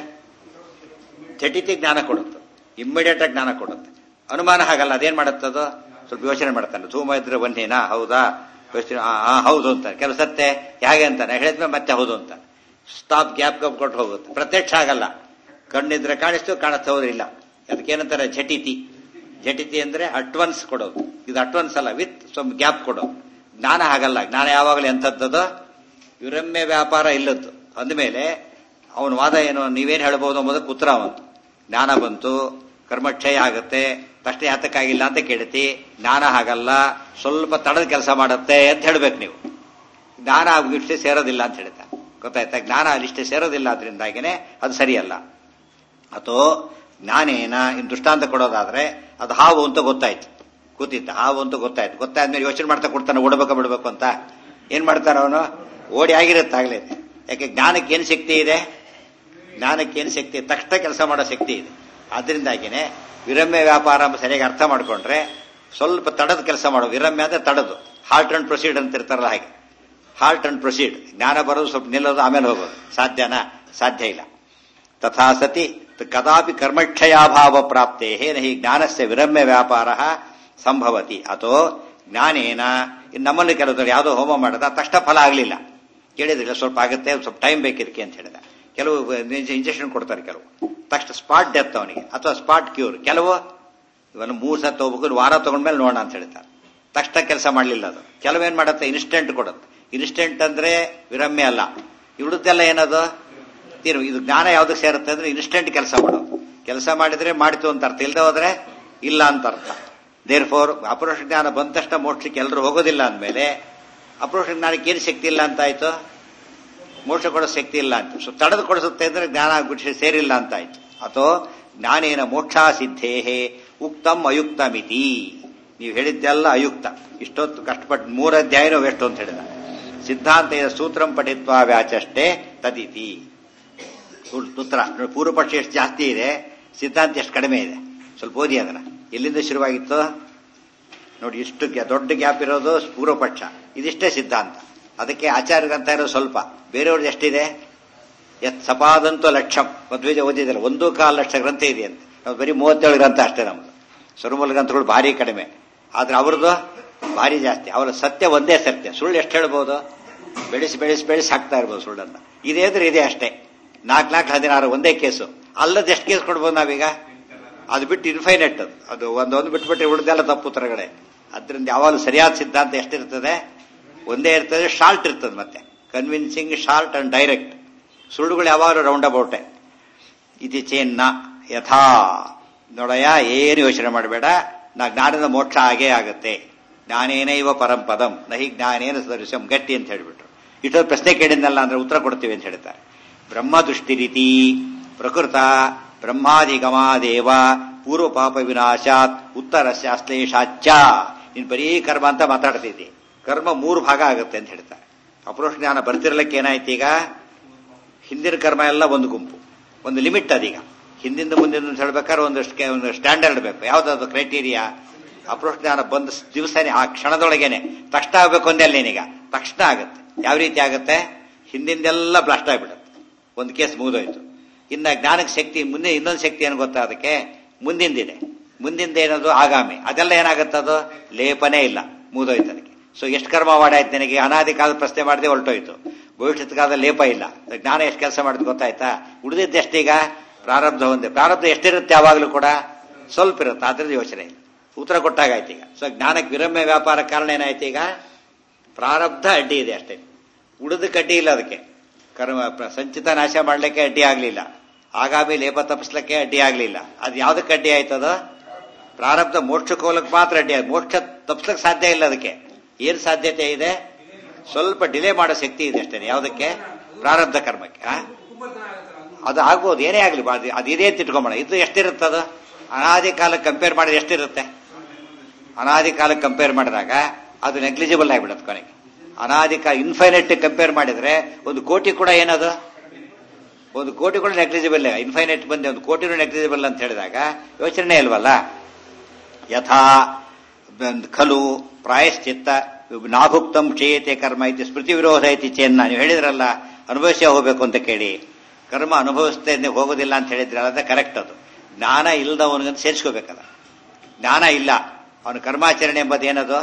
ಚಟಿತಿ ಜ್ಞಾನ ಕೊಡುತ್ತೆ ಇಮ್ಮಿಡಿಯೇಟ್ ಆಗಿ ಜ್ಞಾನ ಕೊಡುತ್ತೆ ಅನುಮಾನ ಹಾಗಲ್ಲ ಅದೇನ್ ಮಾಡುತ್ತದು ಸ್ವಲ್ಪ ಯೋಚನೆ ಮಾಡ್ತಾನೆ ಧೂಮ ಇದ್ರೆ ಬನ್ನಿನಾ ಹೌದಾ ಯೋಚನೆ ಆ, ಆ, ಹೌದು ಅಂತ ಕೆಲವು ಸತ್ತೆ ಹೇಗೆ ಅಂತಾನೆ ಹೇಳಿದ್ಮೇಲೆ ಮತ್ತೆ ಹೌದು ಅಂತ ಸ್ಟಾಪ್ ಗ್ಯಾಪ್ ಗಪ್ ಕೊಟ್ಟು ಹೋಗುತ್ತೆ ಪ್ರತ್ಯಕ್ಷ ಆಗಲ್ಲ ಕಣ್ಣಿದ್ರೆ ಕಾಣಿಸ್ತು ಕಾಣಿಸ್ತಾ ಹೋದ್ರಿಲ್ಲ ಅದಕ್ಕೇನಂತಾರೆ ಝಟಿತಿ ಝಟಿತಿ ಅಂದ್ರೆ ಅಡ್ವಾನ್ಸ್ ಕೊಡೋದು ಇದು ಅಡ್ವಾನ್ಸ್ ಅಲ್ಲ ವಿತ್ ಸ್ವಲ್ಪ ಗ್ಯಾಪ್ ಕೊಡೋದು ಜ್ಞಾನ ಹಾಗಲ್ಲ ಜ್ಞಾನ ಯಾವಾಗಲೂ ಎಂಥದ್ದು ವಿರಮ್ಯ ವ್ಯಾಪಾರ ಇಲ್ಲದ್ದು ಅಂದಮೇಲೆ ಅವನ ವಾದ ಏನು ನೀವೇನ್ ಹೇಳ್ಬೋದು ಎಂಬುದಕ್ಕೆ ಉತ್ತರ ಅವಂತು ಜ್ಞಾನ ಬಂತು ಕರ್ಮಕ್ಷಯ ಆಗುತ್ತೆ ತಕ್ಷಣ ಯಾತಕ್ಕಾಗಿಲ್ಲ ಅಂತ ಕೇಳ್ತಿ ಜ್ಞಾನ ಹಾಗಲ್ಲ ಸ್ವಲ್ಪ ತಡದ ಕೆಲಸ ಮಾಡುತ್ತೆ ಅಂತ ಹೇಳ್ಬೇಕು ನೀವು ಜ್ಞಾನ ಇಷ್ಟೇ ಸೇರೋದಿಲ್ಲ ಅಂತ ಹೇಳ್ತಾ ಗೊತ್ತಾಯ್ತಾ ಜ್ಞಾನ ಅಲ್ಲಿಷ್ಟೇ ಸೇರೋದಿಲ್ಲ ಅದರಿಂದಾಗಿನೇ ಅದು ಸರಿಯಲ್ಲ ಅಥವಾ ಜ್ಞಾನೇನ ಇನ್ ದೃಷ್ಟಾಂತ ಕೊಡೋದಾದ್ರೆ ಅದು ಹಾವು ಅಂತ ಗೊತ್ತಾಯ್ತು ಕೂತಿದ್ದ ಹಾವು ಅಂತ ಗೊತ್ತಾಯ್ತು ಗೊತ್ತಾದ್ಮೇಲೆ ಯೋಚನೆ ಮಾಡ್ತಾ ಕೊಡ್ತಾನೆ ಓಡಬೇಕಾ ಬಿಡ್ಬೇಕು ಅಂತ ಏನ್ ಮಾಡ್ತಾನ ಅವನು ಓಡಿ ಆಗಿರುತ್ತಾಗ್ಲೇ ಯಾಕೆ ಜ್ಞಾನಕ್ಕೆ ಏನು ಶಕ್ತಿ ಇದೆ ಜ್ಞಾನಕ್ಕೆ ಏನು ಶಕ್ತಿ ಇದೆ? ತಕ್ಷಣ ಕೆಲಸ ಮಾಡೋ ಶಕ್ತಿ ಇದೆ ಆದ್ರಿಂದಾಗಿನೇ ವಿರಮ್ಯ ವ್ಯಾಪಾರ ಅಂತ ಸರಿಯಾಗಿ ಅರ್ಥ ಮಾಡ್ಕೊಂಡ್ರೆ ಸ್ವಲ್ಪ ತಡದ ಕೆಲಸ ಮಾಡೋ ವಿರಮ್ಯ ಅಂದ್ರೆ ತಡದು ಹಾಲ್ಟ್ ಅಂಡ್ ಪ್ರೊಸೀಡ್ ಅಂತ ಇರ್ತಾರಲ್ಲ ಹಾಗೆ ಹಾಲ್ಟ್ ಅಂಡ್ ಪ್ರೊಸೀಡ್ ಜ್ಞಾನ ಬರೋದು ಸ್ವಲ್ಪ ನಿಲ್ಲೋದು ಆಮೇಲೆ ಹೋಗೋದು ಸಾಧ್ಯನಾ ಸಾಧ್ಯ ಇಲ್ಲ ತಥಾ ಸತಿ ಕದಾಪಿ ಕರ್ಮಕ್ಷಯಾಭಾವ ಪ್ರಾಪ್ತೆ ನ ಹಿ ಜ್ಞಾನಸ್ಯ ವಿರಮ್ಯ ವ್ಯಾಪಾರ ಸಂಭವತಿ ಅಥೋ ಜ್ಞಾನೇನ ಇನ್ನು ನಮ್ಮಲ್ಲಿ ಕೆಲವು ಯಾವುದೋ ಹೋಮ ಮಾಡದ ತಕ್ಷಣ ಫಲ ಆಗಲಿಲ್ಲ ಕೇಳಿದ್ರಿಲ್ಲ ಸ್ವಲ್ಪ ಆಗುತ್ತೆ ಸ್ವಲ್ಪ ಟೈಮ್ ಬೇಕಿದಕ್ಕೆ ಅಂತ ಹೇಳಿದ ಕೆಲವು ಇಂಜೆಕ್ಷನ್ ಕೊಡ್ತಾರೆ ಕೆಲವು ತಕ್ಷಣ ಸ್ಪಾಟ್ ಡೆತ್ ಅವನಿಗೆ ಅಥವಾ ಸ್ಪಾಟ್ ಕ್ಯೂರ್ ಕೆಲವು ಇವನು ಮೂರು ಸತ್ ಹೋಗ್ಬೇಕು ವಾರ ತಗೊಂಡ್ಮೇಲೆ ನೋಡೋಣ ಅಂತ ಹೇಳ್ತಾರೆ ತಕ್ಷಣ ಕೆಲಸ ಮಾಡಲಿಲ್ಲ ಅದು ಕೆಲವೇನ್ ಮಾಡುತ್ತೆ ಇನ್ಸ್ಟೆಂಟ್ ಕೊಡುತ್ತೆ ಇನ್ಸ್ಟೆಂಟ್ ಅಂದ್ರೆ ವಿರಮ್ಯ ಅಲ್ಲ ಇವಿಡುತ್ತೆಲ್ಲ ಏನದು ತೀರು ಇದು ಜ್ಞಾನ ಯಾವ್ದಕ್ಕೆ ಸೇರುತ್ತೆ ಅಂದ್ರೆ ಇನ್ಸ್ಟೆಂಟ್ ಕೆಲಸ ಮಾಡೋದು ಕೆಲಸ ಮಾಡಿದ್ರೆ ಮಾಡಿತು ಅಂತ ಅರ್ಥ ಇಲ್ಲದೆ ಹೋದ್ರೆ ಇಲ್ಲ ಅಂತ ಅರ್ಥ ದೇರ್ ಫೋರ್ ಅಪರೋಷ ಜ್ಞಾನ ಬಂದ ತಕ್ಷಣ ಮೋಕ್ಷಕ್ಕೆ ಎಲ್ಲರೂ ಹೋಗೋದಿಲ್ಲ ಅಂದಮೇಲೆ ಅಪರೋಷ ಜ್ಞಾನಕ್ಕೆ ಏನು ಶಕ್ತಿ ಇಲ್ಲ ಅಂತ ಆಯ್ತು ಮೋಕ್ಷ ಕೊಡೋ ಶಕ್ತಿ ಇಲ್ಲ ಅಂತ ಸೊ ತಡೆದು ಕೊಡಿಸುತ್ತೆ ಅಂದ್ರೆ ಜ್ಞಾನ ಗುಡ್ಸಿ ಸೇರಿಲ್ಲ ಅಂತ ಆಯ್ತು ಅಥವಾ ಜ್ಞಾನೇನ ಮೋಕ್ಷ ಸಿದ್ಧೇಹೇ ಉಕ್ತಂ ಅಯುಕ್ತಮಿತಿ ನೀವು ಹೇಳಿದ್ದೆಲ್ಲ ಅಯುಕ್ತ ಇಷ್ಟೊತ್ತು ಕಷ್ಟಪಟ್ಟು ಮೂರ ಅಧ್ಯಾಯನೂ ಎಷ್ಟು ಅಂತ ಹೇಳಿದ ಸಿದ್ಧಾಂತ ಇದೆ ಸೂತ್ರಂ ಪಠಿತ್ವ ವ್ಯಾಚಷ್ಟೇ ತದಿತಿ ಉತ್ತರ ನೋಡಿ, ಪೂರ್ವ ಪಕ್ಷ ಎಷ್ಟು ಜಾಸ್ತಿ ಇದೆ ಸಿದ್ಧಾಂತ ಎಷ್ಟು ಕಡಿಮೆ ಇದೆ ಸ್ವಲ್ಪ ಓದಿ ಅದನ್ನ ಎಲ್ಲಿಂದ ಶುರುವಾಗಿತ್ತು ನೋಡಿ ಇಷ್ಟು ಗ್ಯಾ- ದೊಡ್ಡ ಗ್ಯಾಪ್ ಇರೋದು ಪೂರ್ವ ಪಕ್ಷ ಇದಿಷ್ಟೇ ಸಿದ್ಧಾಂತ ಅದಕ್ಕೆ ಆಚಾರ್ಯ ಗ್ರಂಥ ಇರೋದು ಸ್ವಲ್ಪ ಬೇರೆಯವ್ರದ್ದು ಎಷ್ಟಿದೆ ಎತ್ ಸಪಾದಂತು ಲಕ್ಷಂ ಮಧ್ವೇಜ ಓದಿದಿಲ್ಲ ಒಂದು ಕಾಲು ಲಕ್ಷ ಗ್ರಂಥ ಇದೆ ಅಂತ ನಾವು ಬರೀ ಮೂವತ್ತೇಳು ಗ್ರಂಥ ಅಷ್ಟೇ ನಮ್ದು ಸುರುಮೂಲ ಗ್ರಂಥಗಳು ಭಾರಿ ಕಡಿಮೆ ಆದ್ರೆ ಅವ್ರದ್ದು ಭಾರಿ ಜಾಸ್ತಿ ಅವರ ಸತ್ಯ ಒಂದೇ ಸತ್ಯ ಸುಳ್ಳು ಎಷ್ಟು ಹೇಳ್ಬೋದು ಬೆಳೆಸಿ ಬೆಳೆಸಿ ಬೆಳೆಸಿ ಹಾಕ್ತಾ ಇರ್ಬೋದು ಸುಳ್ಳನ್ನ ಇದೇ ಅಂದ್ರೆ ಇದೆ ಅಷ್ಟೇ ನಾಲ್ಕು ನಾಲ್ಕು ಹದಿನಾರು ಒಂದೇ ಕೇಸು ಅಲ್ಲದ ಎಷ್ಟು ಕೇಸ್ ಕೊಡ್ಬೋದು ನಾವೀಗ ಅದು ಬಿಟ್ಟು ಇನ್ಫೈನೆಟ್ ಅದು ಅದು ಒಂದೊಂದು ಬಿಟ್ಬಿಟ್ಟು ಉಳಿದೆಲ್ಲ ತಪ್ಪು ಉತ್ತರಗಳೇ ಅದರಿಂದ ಯಾವಾಗಲೂ ಸರಿಯಾದ ಸಿದ್ಧಾಂತ ಎಷ್ಟಿರ್ತದೆ ಒಂದೇ ಇರ್ತದೆ ಶಾರ್ಟ್ ಇರ್ತದೆ ಮತ್ತೆ ಕನ್ವಿನ್ಸಿಂಗ್ ಶಾರ್ಟ್ ಅಂಡ್ ಡೈರೆಕ್ಟ್ ಸುಳ್ಳುಗಳು ಯಾವಾಗಲೂ ರೌಂಡ್ ಅಬೌಟೆ ಇತಿ ಚೇನ್ನ ಯಥಾ ನೋಡಯ್ಯ ಏನು ಯೋಚನೆ ಮಾಡಬೇಡ ನಾ ಜ್ಞಾನದ ಮೋಕ್ಷ ಆಗೇ ಆಗುತ್ತೆ ಜ್ಞಾನೇನ ಇವ ಪರಂಪದಂ ನಹಿ ಜ್ಞಾನೇನ ಸದೃಶಂ ಗಟ್ಟಿ ಅಂತ ಹೇಳಿಬಿಟ್ರು ಇಷ್ಟೊಂದು ಪ್ರಶ್ನೆ ಕೇಳಿದ್ನಲ್ಲ ಅಂದ್ರೆ ಉತ್ತರ ಕೊಡ್ತೀವಿ ಅಂತ ಹೇಳ್ತಾರೆ ಬ್ರಹ್ಮ ದೃಷ್ಟಿ ರೀತಿ ಪ್ರಕೃತ ಬ್ರಹ್ಮಾದಿಗಮಾದೇವ ಪೂರ್ವ ಪಾಪ ವಿನಾಶಾತ್ ಉತ್ತರ ಶಾಶ್ಲೇಷಾಚ್ಚ ನೀನ್ ಬರೀ ಕರ್ಮ ಅಂತ ಮಾತಾಡ್ತಿದ್ದಿ ಕರ್ಮ ಮೂರು ಭಾಗ ಆಗುತ್ತೆ ಅಂತ ಹೇಳ್ತಾರೆ ಅಪರೋಷ ಜ್ಞಾನ ಬರ್ತಿರ್ಲಿಕ್ಕೆ ಏನಾಯ್ತು ಈಗ ಹಿಂದಿನ ಕರ್ಮ ಎಲ್ಲ ಒಂದು ಗುಂಪು ಒಂದು ಲಿಮಿಟ್ ಅದೀಗ ಹಿಂದಿಂದ ಮುಂದಿನ ಅಂತ ಹೇಳ್ಬೇಕಾದ್ರೆ ಒಂದು ಸ್ಕೆ- ಒಂದು ಸ್ಟ್ಯಾಂಡರ್ಡ್ ಬೇಕು ಯಾವ್ದಾದ್ರು ಕ್ರೈಟೀರಿಯಾ ಅಪ್ರೋಚ್ ಜ್ಞಾನ ಬಂದ ದಿವಸನೇ ಆ ಕ್ಷಣದೊಳಗೇನೆ ತಕ್ಷಣ ಆಗ್ಬೇಕು ಅಂದೆ ನೀನೀಗ ತಕ್ಷಣ ಆಗುತ್ತೆ ಯಾವ ರೀತಿ ಆಗುತ್ತೆ ಹಿಂದಿಂದೆಲ್ಲ ಬ್ಲಾಸ್ಟ್ ಆಗ್ಬಿಡುತ್ತೆ ಒಂದು ಕೇಸ್ ಮುಗಿದೋಯ್ತು ಇನ್ನ ಜ್ಞಾನಕ್ಕೆ ಶಕ್ತಿ ಮುಂದೆ ಇನ್ನೊಂದು ಶಕ್ತಿ ಏನು ಗೊತ್ತಾ ಅದಕ್ಕೆ ಮುಂದಿಂದಿದೆ ಮುಂದಿಂದ ಏನದು ಆಗಾಮಿ ಅದೆಲ್ಲ ಏನಾಗುತ್ತೆ ಅದು ಲೇಪನೇ ಇಲ್ಲ ಮುಗಿದೋಯ್ತು ಅದಕ್ಕೆ ಸೊ ಎಷ್ಟು ಕರ್ಮ ಮಾಡಾಯ್ತು ನನಗೆ ಅನಾದಿ ಕಾಲದ ಪ್ರಶ್ನೆ ಮಾಡದೆ ಹೊರಟೋಯ್ತು ಭವಿಷ್ಯತ್ ಕಾಲದ ಲೇಪ ಇಲ್ಲ ಜ್ಞಾನ ಎಷ್ಟು ಕೆಲಸ ಮಾಡಿದ್ ಗೊತ್ತಾಯ್ತಾ ಉಳಿದಿದ್ದು ಎಷ್ಟೀಗ ಪ್ರಾರಬ್ಧ ಒಂದೇ ಪ್ರಾರಬ್ಧ ಎಷ್ಟಿರುತ್ತೆ ಯಾವಾಗಲೂ ಕೂಡ ಸ್ವಲ್ಪ ಇರುತ್ತೆ ಆದ್ರಿಂದ ಯೋಚನೆ ಇಲ್ಲ ಉತ್ತರ ಕೊಟ್ಟಾಗಾಯ್ತು ಈಗ ಸೊ ಜ್ಞಾನಕ್ಕೆ ವಿರಮ್ಯ ವ್ಯಾಪಾರ ಕಾರಣ ಏನಾಯ್ತು ಈಗ ಪ್ರಾರಬ್ಧ ಅಡ್ಡಿ ಇದೆ ಅಷ್ಟೇ ಉಳಿದಕ್ಕೆ ಅಡ್ಡಿ ಇಲ್ಲ ಅದಕ್ಕೆ ಕರ್ಮ ಪ್ರ- ಸಂಚಿತ ನಾಶ ಮಾಡ್ಲಿಕ್ಕೆ ಅಡ್ಡಿ ಆಗ್ಲಿಲ್ಲ ಆಗಾಮಿ ಲೇಪ ತಪ್ಪಿಸ್ಲಿಕ್ಕೆ ಅಡ್ಡಿ ಆಗ್ಲಿಲ್ಲ ಅದು ಯಾವ್ದಕ್ಕೆ ಅಡ್ಡಿ ಆಯ್ತದ ಪ್ರಾರಬ್ಧ ಮೋಕ್ಷಕ್ಕೆ ಹೋಗ್ಲಿಕ್ಕೆ ಮಾತ್ರ ಅಡ್ಡಿ ಆಯ್ತು ಮೋಕ್ಷ ತಪ್ಪಿಸ್ಲಿಕ್ಕೆ ಸಾಧ್ಯ ಇಲ್ಲ ಅದಕ್ಕೆ ಏನ್ ಸಾಧ್ಯತೆ ಇದೆ ಸ್ವಲ್ಪ ಡಿಲೇ ಮಾಡೋ ಶಕ್ತಿ ಇದೆ ಅಷ್ಟೇ ಯಾವುದಕ್ಕೆ ಪ್ರಾರಬ್ಧ ಕರ್ಮಕ್ಕೆ ಆ? ಉಪಪತನ ಆಗತ್ತಲ್ಲ ಅದು ಅದು ಆಗ್ಬೋದು ಏನೇ ಆಗಲಿ ಅದು ಅದಿದೆ ಅಂತ ಇಟ್ಕೊಂಬೋಣ ಇದು ಎಷ್ಟಿರುತ್ತೆ ಅದು ಅನಾದಿ ಕಾಲಕ್ಕೆ ಕಂಪೇರ್ ಮಾಡಿದ್ರೆ ಎಷ್ಟಿರುತ್ತೆ ಅನಾದಿ ಕಾಲಕ್ಕೆ ಕಂಪೇರ್ ಮಾಡಿದಾಗ ಅದು ನೆಗ್ಲಿಜಿಬಲ್ ಆಗಿಬಿಡುತ್ತೆ ಕೊನೆಗೆ ಅನಾದಿ ಕಾಲ ಇನ್ಫೈನೈಟ್ ಕಂಪೇರ್ ಮಾಡಿದ್ರೆ ಒಂದು ಕೋಟಿ ಕೂಡ ಏನದು ಒಂದು ಕೋಟಿ ಕೂಡ ನೆಗ್ಲಿಜಿಬಲ್ ಇನ್ಫೈನೈಟ್ ಬಂದೆ ಒಂದು ಕೋಟಿನೂ ನೆಗ್ಲಿಜಿಬಲ್ ಅಂತ ಹೇಳಿದಾಗ ಯೋಚನೆ ಇಲ್ವಲ್ಲ ಯಥಾ ಬಂದ್ ಖಲು ಪ್ರಾಯಶ್ಚಿತ್ತ ನಾಭುಕ್ತಂ ಕ್ಷೇಯತೆ ಕರ್ಮ ಇತಿ ಸ್ಮೃತಿ ವಿರೋಧ ಐತಿ ಚೇನ್ನ ನೀವು ಹೇಳಿದ್ರಲ್ಲ ಅನುಭವಿಸೇ ಹೋಗ್ಬೇಕು ಅಂತ ಕೇಳಿ ಕರ್ಮ ಅನುಭವಿಸ್ತೇ ಹೋಗೋದಿಲ್ಲ ಅಂತ ಹೇಳಿದ್ರಲ್ಲ ಅದು ಕರೆಕ್ಟ್ ಅದು ಜ್ಞಾನ ಇಲ್ಲದವನಿಗಂತ ಸೇರಿಸ್ಕೋಬೇಕಲ್ಲ ಜ್ಞಾನ ಇಲ್ಲ ಅವನ ಕರ್ಮಾಚರಣೆ ಎಂಬುದು ಏನದು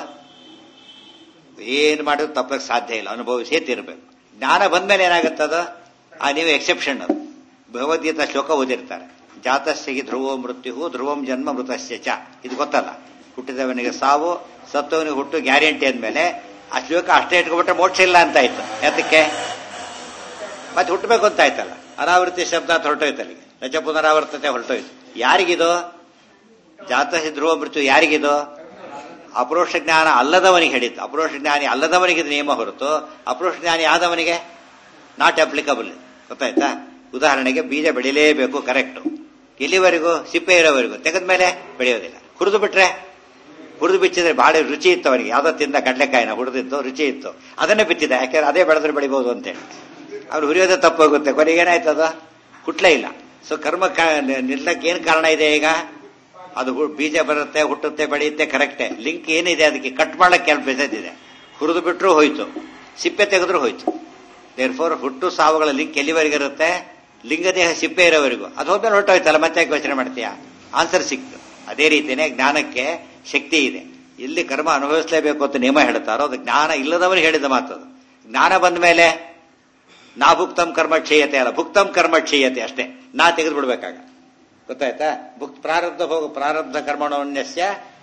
ಏನು ಮಾಡೋದು ತಪ್ಪಕ್ಕೆ ಸಾಧ್ಯ ಇಲ್ಲ ಅನುಭವಿಸೇ ತೀರಬೇಕು ಜ್ಞಾನ ಬಂದ್ಮೇಲೆ ಏನಾಗುತ್ತದು ಆ ನೀವು ಎಕ್ಸೆಪ್ಷನ್ ಅದು ಭಗವದ್ಗೀತಾ ಶ್ಲೋಕ ಓದಿರ್ತಾರೆ ಜಾತಸ್ಸಿಗೆ ಧ್ರುವೋ ಮೃತ್ಯು ಧ್ರುವಂ ಜನ್ಮ ಮೃತಸ್ಯ ಚ ಇದು ಗೊತ್ತಲ್ಲ ಹುಟ್ಟಿದವನಿಗೆ ಸಾವು ಸತ್ತವನಿಗೆ ಹುಟ್ಟು ಗ್ಯಾರಂಟಿ ಅಂದಮೇಲೆ ಆ ಶ್ಲೋಕ ಅಷ್ಟೇ ಇಟ್ಕೊಬಿಟ್ರೆ ಮೋಕ್ಷ ಇಲ್ಲ ಅಂತ ಆಯ್ತು ಯಾತಕ್ಕೆ ಮತ್ತೆ ಹುಟ್ಟಬೇಕು ಅಂತ ಆಯ್ತಲ್ಲ ಅನಾವೃತ್ತಿ ಶಬ್ದ ಅಂತ ಹೊರಟೋಯ್ತಲ್ಲಿ ರಜ ಪುನರಾವರ್ತತೆ ಹೊರಟೋಯ್ತು ಯಾರಿಗಿದು ಜಾತಸಿ ಧ್ರುವ ಮೃತ್ಯು ಯಾರಿಗಿದು ಅಪರೋಕ್ಷ ಜ್ಞಾನ ಅಲ್ಲದವನಿಗೆ ಹೇಳಿದ್ದು ಅಪರೋಕ್ಷ ಜ್ಞಾನಿ ಅಲ್ಲದವನಿಗೆ ಇದು ನಿಯಮ ಹೊರತು ಅಪರೋಕ್ಷ ಜ್ಞಾನಿ ಆದವನಿಗೆ ನಾಟ್ ಅಪ್ಲಿಕಬಲ್ ಗೊತ್ತಾಯ್ತಾ ಉದಾಹರಣೆಗೆ ಬೀಜ ಬೆಳಿಲೇಬೇಕು ಕರೆಕ್ಟ್ ಎಲ್ಲಿವರೆಗೂ ಸಿಪ್ಪೆ ಇರೋವರೆಗೂ ತೆಗೆದ ಮೇಲೆ ಬೆಳೆಯೋದಿಲ್ಲ ಹುರಿದು ಬಿಟ್ರೆ ಹುರಿದು ಬಿಚ್ಚಿದ್ರೆ ಬಹಳ ರುಚಿ ಇತ್ತು ಅವನಿಗೆ ಯಾವ್ದೋ ತಿಂದ ಕಡಲೆಕಾಯಿನ ಹುರಿದಿತ್ತು ರುಚಿ ಇತ್ತು ಅದನ್ನೇ ಬಿತ್ತಿದೆ ಯಾಕೆಂದ್ರೆ ಅದೇ ಬೆಳೆದ್ರೆ ಬೆಳಿಬಹುದು ಅಂತೇಳಿ ಅವ್ರು ಹುರಿಯೋದೇ ತಪ್ಪೋಗುತ್ತೆ ಕೊನೆಗೆ ಏನಾಯ್ತದ ಹುಟ್ಲೇ ಇಲ್ಲ ಸೊ ಕರ್ಮ ನಿಲ್ಲಕ್ಕೆ ಏನು ಕಾರಣ ಇದೆ ಈಗ ಅದು ಹು- ಬೀಜ ಬರುತ್ತೆ ಹುಟ್ಟುತ್ತೆ ಬೆಳೆಯುತ್ತೆ ಕರೆಕ್ಟೇ ಲಿಂಕ್ ಏನಿದೆ ಅದಕ್ಕೆ ಕಟ್ ಮಾಡಕ್ಕೆ ಕೆಲವು ಮೆಸೇಜ್ ಇದೆ ಹುರಿದು ಬಿಟ್ರು ಹೋಯ್ತು ಸಿಪ್ಪೆ ತೆಗೆದ್ರು ಹೋಯ್ತು ದೇರ್ ಫೋರ್ ಹುಟ್ಟು ಸಾವುಗಳ ಲಿಂಕ್ ಎಲ್ಲಿವರೆಗೆ ಇರುತ್ತೆ ಲಿಂಗದೇಹ ಸಿಪ್ಪೆ ಇರೋವರೆಗೂ ಅದು ಹೋದ್ಮೇಲೆ ಹೊರಟೋಯ್ತಲ್ಲ ಮತ್ತೆ ಯಾಕೆ ಯೋಚನೆ ಮಾಡ್ತೀಯಾ ಆನ್ಸರ್ ಸಿಕ್ತು ಅದೇ ರೀತಿನೇ ಜ್ಞಾನಕ್ಕೆ ಶಕ್ತಿ ಇದೆ ಎಲ್ಲಿ ಕರ್ಮ ಅನುಭವಿಸಲೇಬೇಕು ಅಂತ ನಿಯಮ ಹೇಳ್ತಾರೋ ಅದು ಜ್ಞಾನ ಇಲ್ಲದವರು ಹೇಳಿದ ಮಾತು ಅದು ಜ್ಞಾನ ಬಂದ ಮೇಲೆ ನಾ ಭುಕ್ತಂ ಕರ್ಮ ಕ್ಷೀಯತೆ ಅಲ್ಲ ಭುಕ್ತಂ ಕರ್ಮ ಕ್ಷೀಯತೆ ಅಷ್ಟೇ ನಾ ತೆಗೆದು ಬಿಡ್ಬೇಕಾಗ ಗೊತ್ತಾಯ್ತಾ ಭುಕ್ ಪ್ರಾರಬ್ಧ ಭೋಗ ಪ್ರಾರಬ್ಧ ಕರ್ಮಣೋನ್ಯಸ್ಯ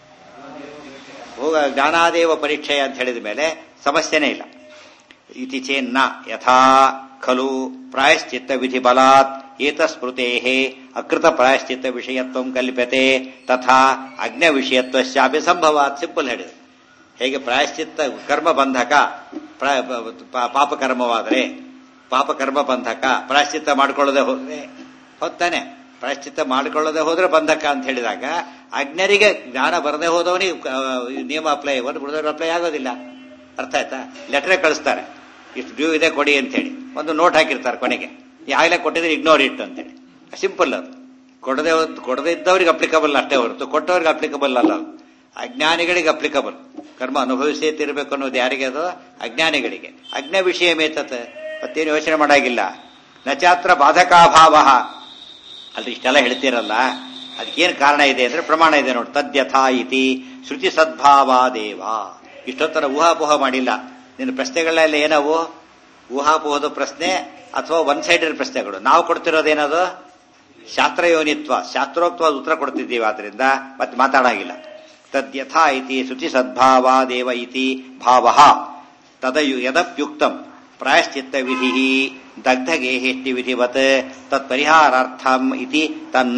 ಭೋಗ ಜ್ಞಾನಾದೇವ ಪರೀಕ್ಷೆ ಅಂತ ಹೇಳಿದ ಮೇಲೆ ಸಮಸ್ಯೆನೇ ಇಲ್ಲ ಇತಿ ಚೇನ್ನ ಯಥಾ ಖಲು ಪ್ರಾಯಶ್ಚಿತ್ತ ವಿಧಿ ಬಲಾತ್ ಏತಸ್ಮೃತೆ ಅಕೃತ ಪ್ರಾಯಶ್ಚಿತ್ತ ವಿಷಯತ್ವ ಕಲ್ಪ್ಯತೆ ತಥಾ ಅಗ್ನ ವಿಷಯತ್ವಶ್ಚಾಪಿ ಸಂಭವಾತ್ ಸಿಂಪಲ್ ಹೇಳಿದೆ ಹೇಗೆ ಪ್ರಾಯಶ್ಚಿತ್ತ ಕರ್ಮ ಬಂಧಕ ಪ್ರ- ಪ- ಪಾಪಕರ್ಮವಾದರೆ ಪಾಪಕರ್ಮ ಬಂಧಕ ಪ್ರಾಯಶ್ಚಿತ್ತ ಮಾಡ್ಕೊಳ್ಳದೆ ಹೋದ್ರೆ ಹೊತ್ತಾನೆ ಪ್ರಾಯಶ್ಚಿತ್ತ ಮಾಡ್ಕೊಳ್ಳದೆ ಹೋದ್ರೆ ಬಂಧಕ ಅಂತ ಹೇಳಿದಾಗ ಅಜ್ಞರಿಗೆ ಜ್ಞಾನ ಬರದೆ ಹೋದವನಿಗೆ ಆ, ಈ ನಿಯಮ ಅಪ್ಲೈ ಒಂದು ಬಿಡದವ್ರು ಅಪ್ಲೈ ಆಗೋದಿಲ್ಲ ಅರ್ಥ ಆಯ್ತಾ ಲೆಟರ್ ಕಳಿಸ್ತಾರೆ ಇಷ್ಟು ಡ್ಯೂ ಇದೆ ಕೊಡಿ ಅಂತೇಳಿ ಒಂದು ನೋಟ್ ಹಾಕಿರ್ತಾರೆ ಕೊನೆಗೆ ಆಗಲೇ ಕೊಟ್ಟಿದ್ರೆ ಇಗ್ನೋರ್ ಇಟ್ಟು ಅಂತೇಳಿ ಸಿಂಪಲ್ ಅದು ಕೊಡದೆ ಹೋದ್- ಕೊಡದೆ ಇದ್ದವ್ರಿಗೆ ಅಪ್ಲಿಕಬಲ್ ಅಷ್ಟೇ ಹೊರತು ಕೊಟ್ಟವ್ರಿಗೆ ಅಪ್ಲಿಕಬಲ್ ಅಲ್ಲ ಅದು ಅಜ್ಞಾನಿಗಳಿಗೆ ಅಪ್ಲಿಕಬಲ್ ಕರ್ಮ ಅನುಭವಿಸೇ ತಿರ್ಬೇಕು ಅನ್ನೋದು ಯಾರಿಗೆ ಅದು ಅಜ್ಞಾನಿಗಳಿಗೆ ಅಜ್ಞ ವಿಷಯ ಮೇತತ್ ಮತ್ತೇನು ಯೋಚನೆ ಮಾಡಾಗಿಲ್ಲ ನಚಾತ್ರ ಬಾಧಕಾಭಾವ ಅಲ್ಲಿ ಇಷ್ಟೆಲ್ಲ ಹೇಳ್ತೀರಲ್ಲ ಅದಕ್ಕೇನು ಕಾರಣ ಇದೆ ಅಂದ್ರೆ ಪ್ರಮಾಣ ಇದೆ ನೋಡಿ ತದ್ಯಥಾ ಇತಿ ಶ್ರುತಿ ಸದ್ಭಾವಾದೇವ ಇಷ್ಟೊತ್ತರ ಊಹಾಪೋಹ ಮಾಡಿಲ್ಲ ನಿನ್ನ ಪ್ರಶ್ನೆಗಳೆಲ್ಲ ಏನವು ಊಹಾಪೋಹದ ಪ್ರಶ್ನೆ ಅಥವಾ ಒನ್ ಸೈಡೆಡ್ ಪ್ರಶ್ನೆಗಳು ನಾವು ಕೊಡ್ತಿರೋದೇನದು ಶಾಸ್ತ್ರಯೋನಿತ್ವ ಶಾಸ್ತ್ರೋಕ್ತವಾದ ಉತ್ತರ ಕೊಡ್ತಿದ್ದೀವಿ ಆದ್ರಿಂದ ಮತ್ತೆ ಮಾತಾಡಾಗಿಲ್ಲ ತದ್ಯಥಾ ಇತಿ ಶ್ರುತಿ ಸದ್ಭಾವಾದೇವ ಇತಿ ಭಾವ ತದಯು ಯದಪ್ಯುಕ್ತಂ ಪ್ರಾಯಶ್ಚಿತ್ತ ವಿಧಿ ದಗ್ಧಗೇಹೇಷ್ಟಿ ವಿಧಿವತ್ ತತ್ಪರಿಹಾರಾರ್ಥಂ ಇತಿ ತನ್ನ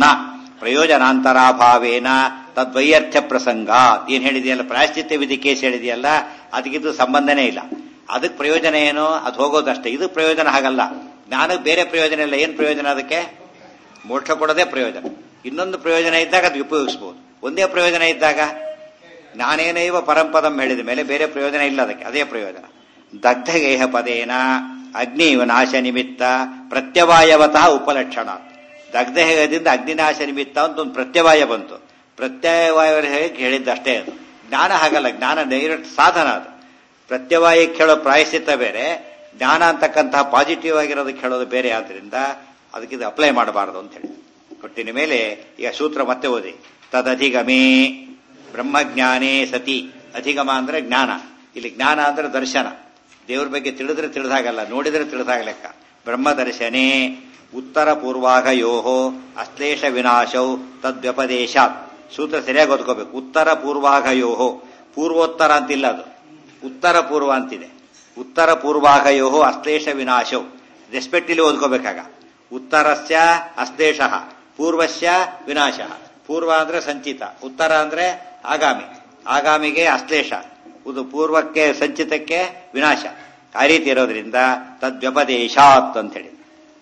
ಪ್ರಯೋಜನಾಂತರಾಭಾವೇನ ತದ್ವೈಯರ್ಥ್ಯ ಪ್ರಸಂಗ ಏನ್ ಹೇಳಿದೆಯಲ್ಲ ಪ್ರಾಯಶ್ಚಿತ್ತ ವಿಧಿ ಕೇಸ್ ಹೇಳಿದೆಯಲ್ಲ ಅದಕ್ಕಿದು ಸಂಬಂಧನೇ ಇಲ್ಲ ಅದಕ್ಕೆ ಪ್ರಯೋಜನ ಏನು ಅದು ಹೋಗೋದಷ್ಟೇ ಇದು ಪ್ರಯೋಜನ ಹಾಗಲ್ಲ ಜ್ಞಾನಕ್ಕೆ ಬೇರೆ ಪ್ರಯೋಜನ ಇಲ್ಲ ಏನ್ ಪ್ರಯೋಜನ ಅದಕ್ಕೆ ಮೋಕ್ಷ ಕೊಡೋದೇ ಪ್ರಯೋಜನ ಇನ್ನೊಂದು ಪ್ರಯೋಜನ ಇದ್ದಾಗ ಅದು ಉಪಯೋಗಿಸಬಹುದು ಒಂದೇ ಪ್ರಯೋಜನ ಇದ್ದಾಗ ಜ್ಞಾನೇನೈವ ಪರಂಪದಂ ಹೇಳಿದ ಮೇಲೆ ಬೇರೆ ಪ್ರಯೋಜನ ಇಲ್ಲ ಅದಕ್ಕೆ ಅದೇ ಪ್ರಯೋಜನ ದಗ್ಧಗೇಹ ಪದೇನ ಅಗ್ನಿವ ನಾಶ ನಿಮಿತ್ತ ಪ್ರತ್ಯವಾಯವತಃ ಉಪಲಕ್ಷಣ ದಗ್ಧಗೇಹದಿಂದ ಅಗ್ನಿನಾಶ ನಿಮಿತ್ತ ಅಂತ ಒಂದು ಪ್ರತ್ಯವಾಯ ಬಂತು ಪ್ರತ್ಯವಾಯ ಹೇಳಿದ್ದಷ್ಟೇ ಅದು ಜ್ಞಾನ ಹಾಗಲ್ಲ ಜ್ಞಾನ ಡೈರೆಕ್ಟ್ ಸಾಧನ ಅದು ಪ್ರತ್ಯವಾಯಕ್ಕೆ ಹೇಳೋ ಪ್ರಾಯಶ್ಚಿತ್ತ ಬೇರೆ ಜ್ಞಾನ ಅಂತಕ್ಕಂತಹ ಪಾಸಿಟಿವ್ ಆಗಿರೋದಕ್ಕೆ ಹೇಳೋದು ಬೇರೆ ಆದ್ರಿಂದ ಅದಕ್ಕೆ ಇದು ಅಪ್ಲೈ ಮಾಡಬಾರದು ಅಂತ ಹೇಳಿ ಕೊಟ್ಟಿನ ಮೇಲೆ ಈಗ ಸೂತ್ರ ಮತ್ತೆ ಓದಿ ತದಧಿಗಮೇ ಬ್ರಹ್ಮಜ್ಞಾನೇ ಸತಿ ಅಧಿಗಮ ಅಂದ್ರೆ ಜ್ಞಾನ ಇಲ್ಲಿ ಜ್ಞಾನ ಅಂದ್ರೆ ದರ್ಶನ ದೇವ್ರ ಬಗ್ಗೆ ತಿಳಿದ್ರೆ ತಿಳಿದಾಗಲ್ಲ ನೋಡಿದ್ರೆ ತಿಳಿದಾಗ ಲೆಕ್ಕ ಬ್ರಹ್ಮದರ್ಶನೇ ಉತ್ತರ ಪೂರ್ವಾಘಯೋಹೋ ಅಶ್ಲೇಷ ವಿನಾಶೌ ತದ್ವ್ಯಪದೇಶಾತ್ ಸೂತ್ರ ಸರಿಯಾಗಿ ಓದ್ಕೋಬೇಕು ಉತ್ತರ ಪೂರ್ವಾಘಯೋಹೋ ಪೂರ್ವೋತ್ತರ ಅಂತಿಲ್ಲ ಅದು ಉತ್ತರ ಪೂರ್ವ ಅಂತಿದೆ ಉತ್ತರ ಪೂರ್ವಾಘಯೋಹೋ ಅಶ್ಲೇಷ ವಿನಾಶೌ ರೆಸ್ಪೆಕ್ಟ್ ಇಲ್ಲಿ ಓದ್ಕೋಬೇಕಾಗ ಉತ್ತರಸ್ಯ ಅಶ್ಲೇಷ ಪೂರ್ವಸ್ಯ ವಿನಾಶ ಪೂರ್ವ ಅಂದ್ರೆ ಸಂಚಿತ ಉತ್ತರ ಅಂದ್ರೆ ಆಗಾಮಿ ಆಗಾಮಿಗೆ ಅಶ್ಲೇಷ ಇದು ಪೂರ್ವಕ್ಕೆ ಸಂಚಿತಕ್ಕೆ ವಿನಾಶ ಆ ರೀತಿ ಇರೋದ್ರಿಂದ ತದ್ವ್ಯಪದೇಶಾತ್ ಅಂತ ಹೇಳಿ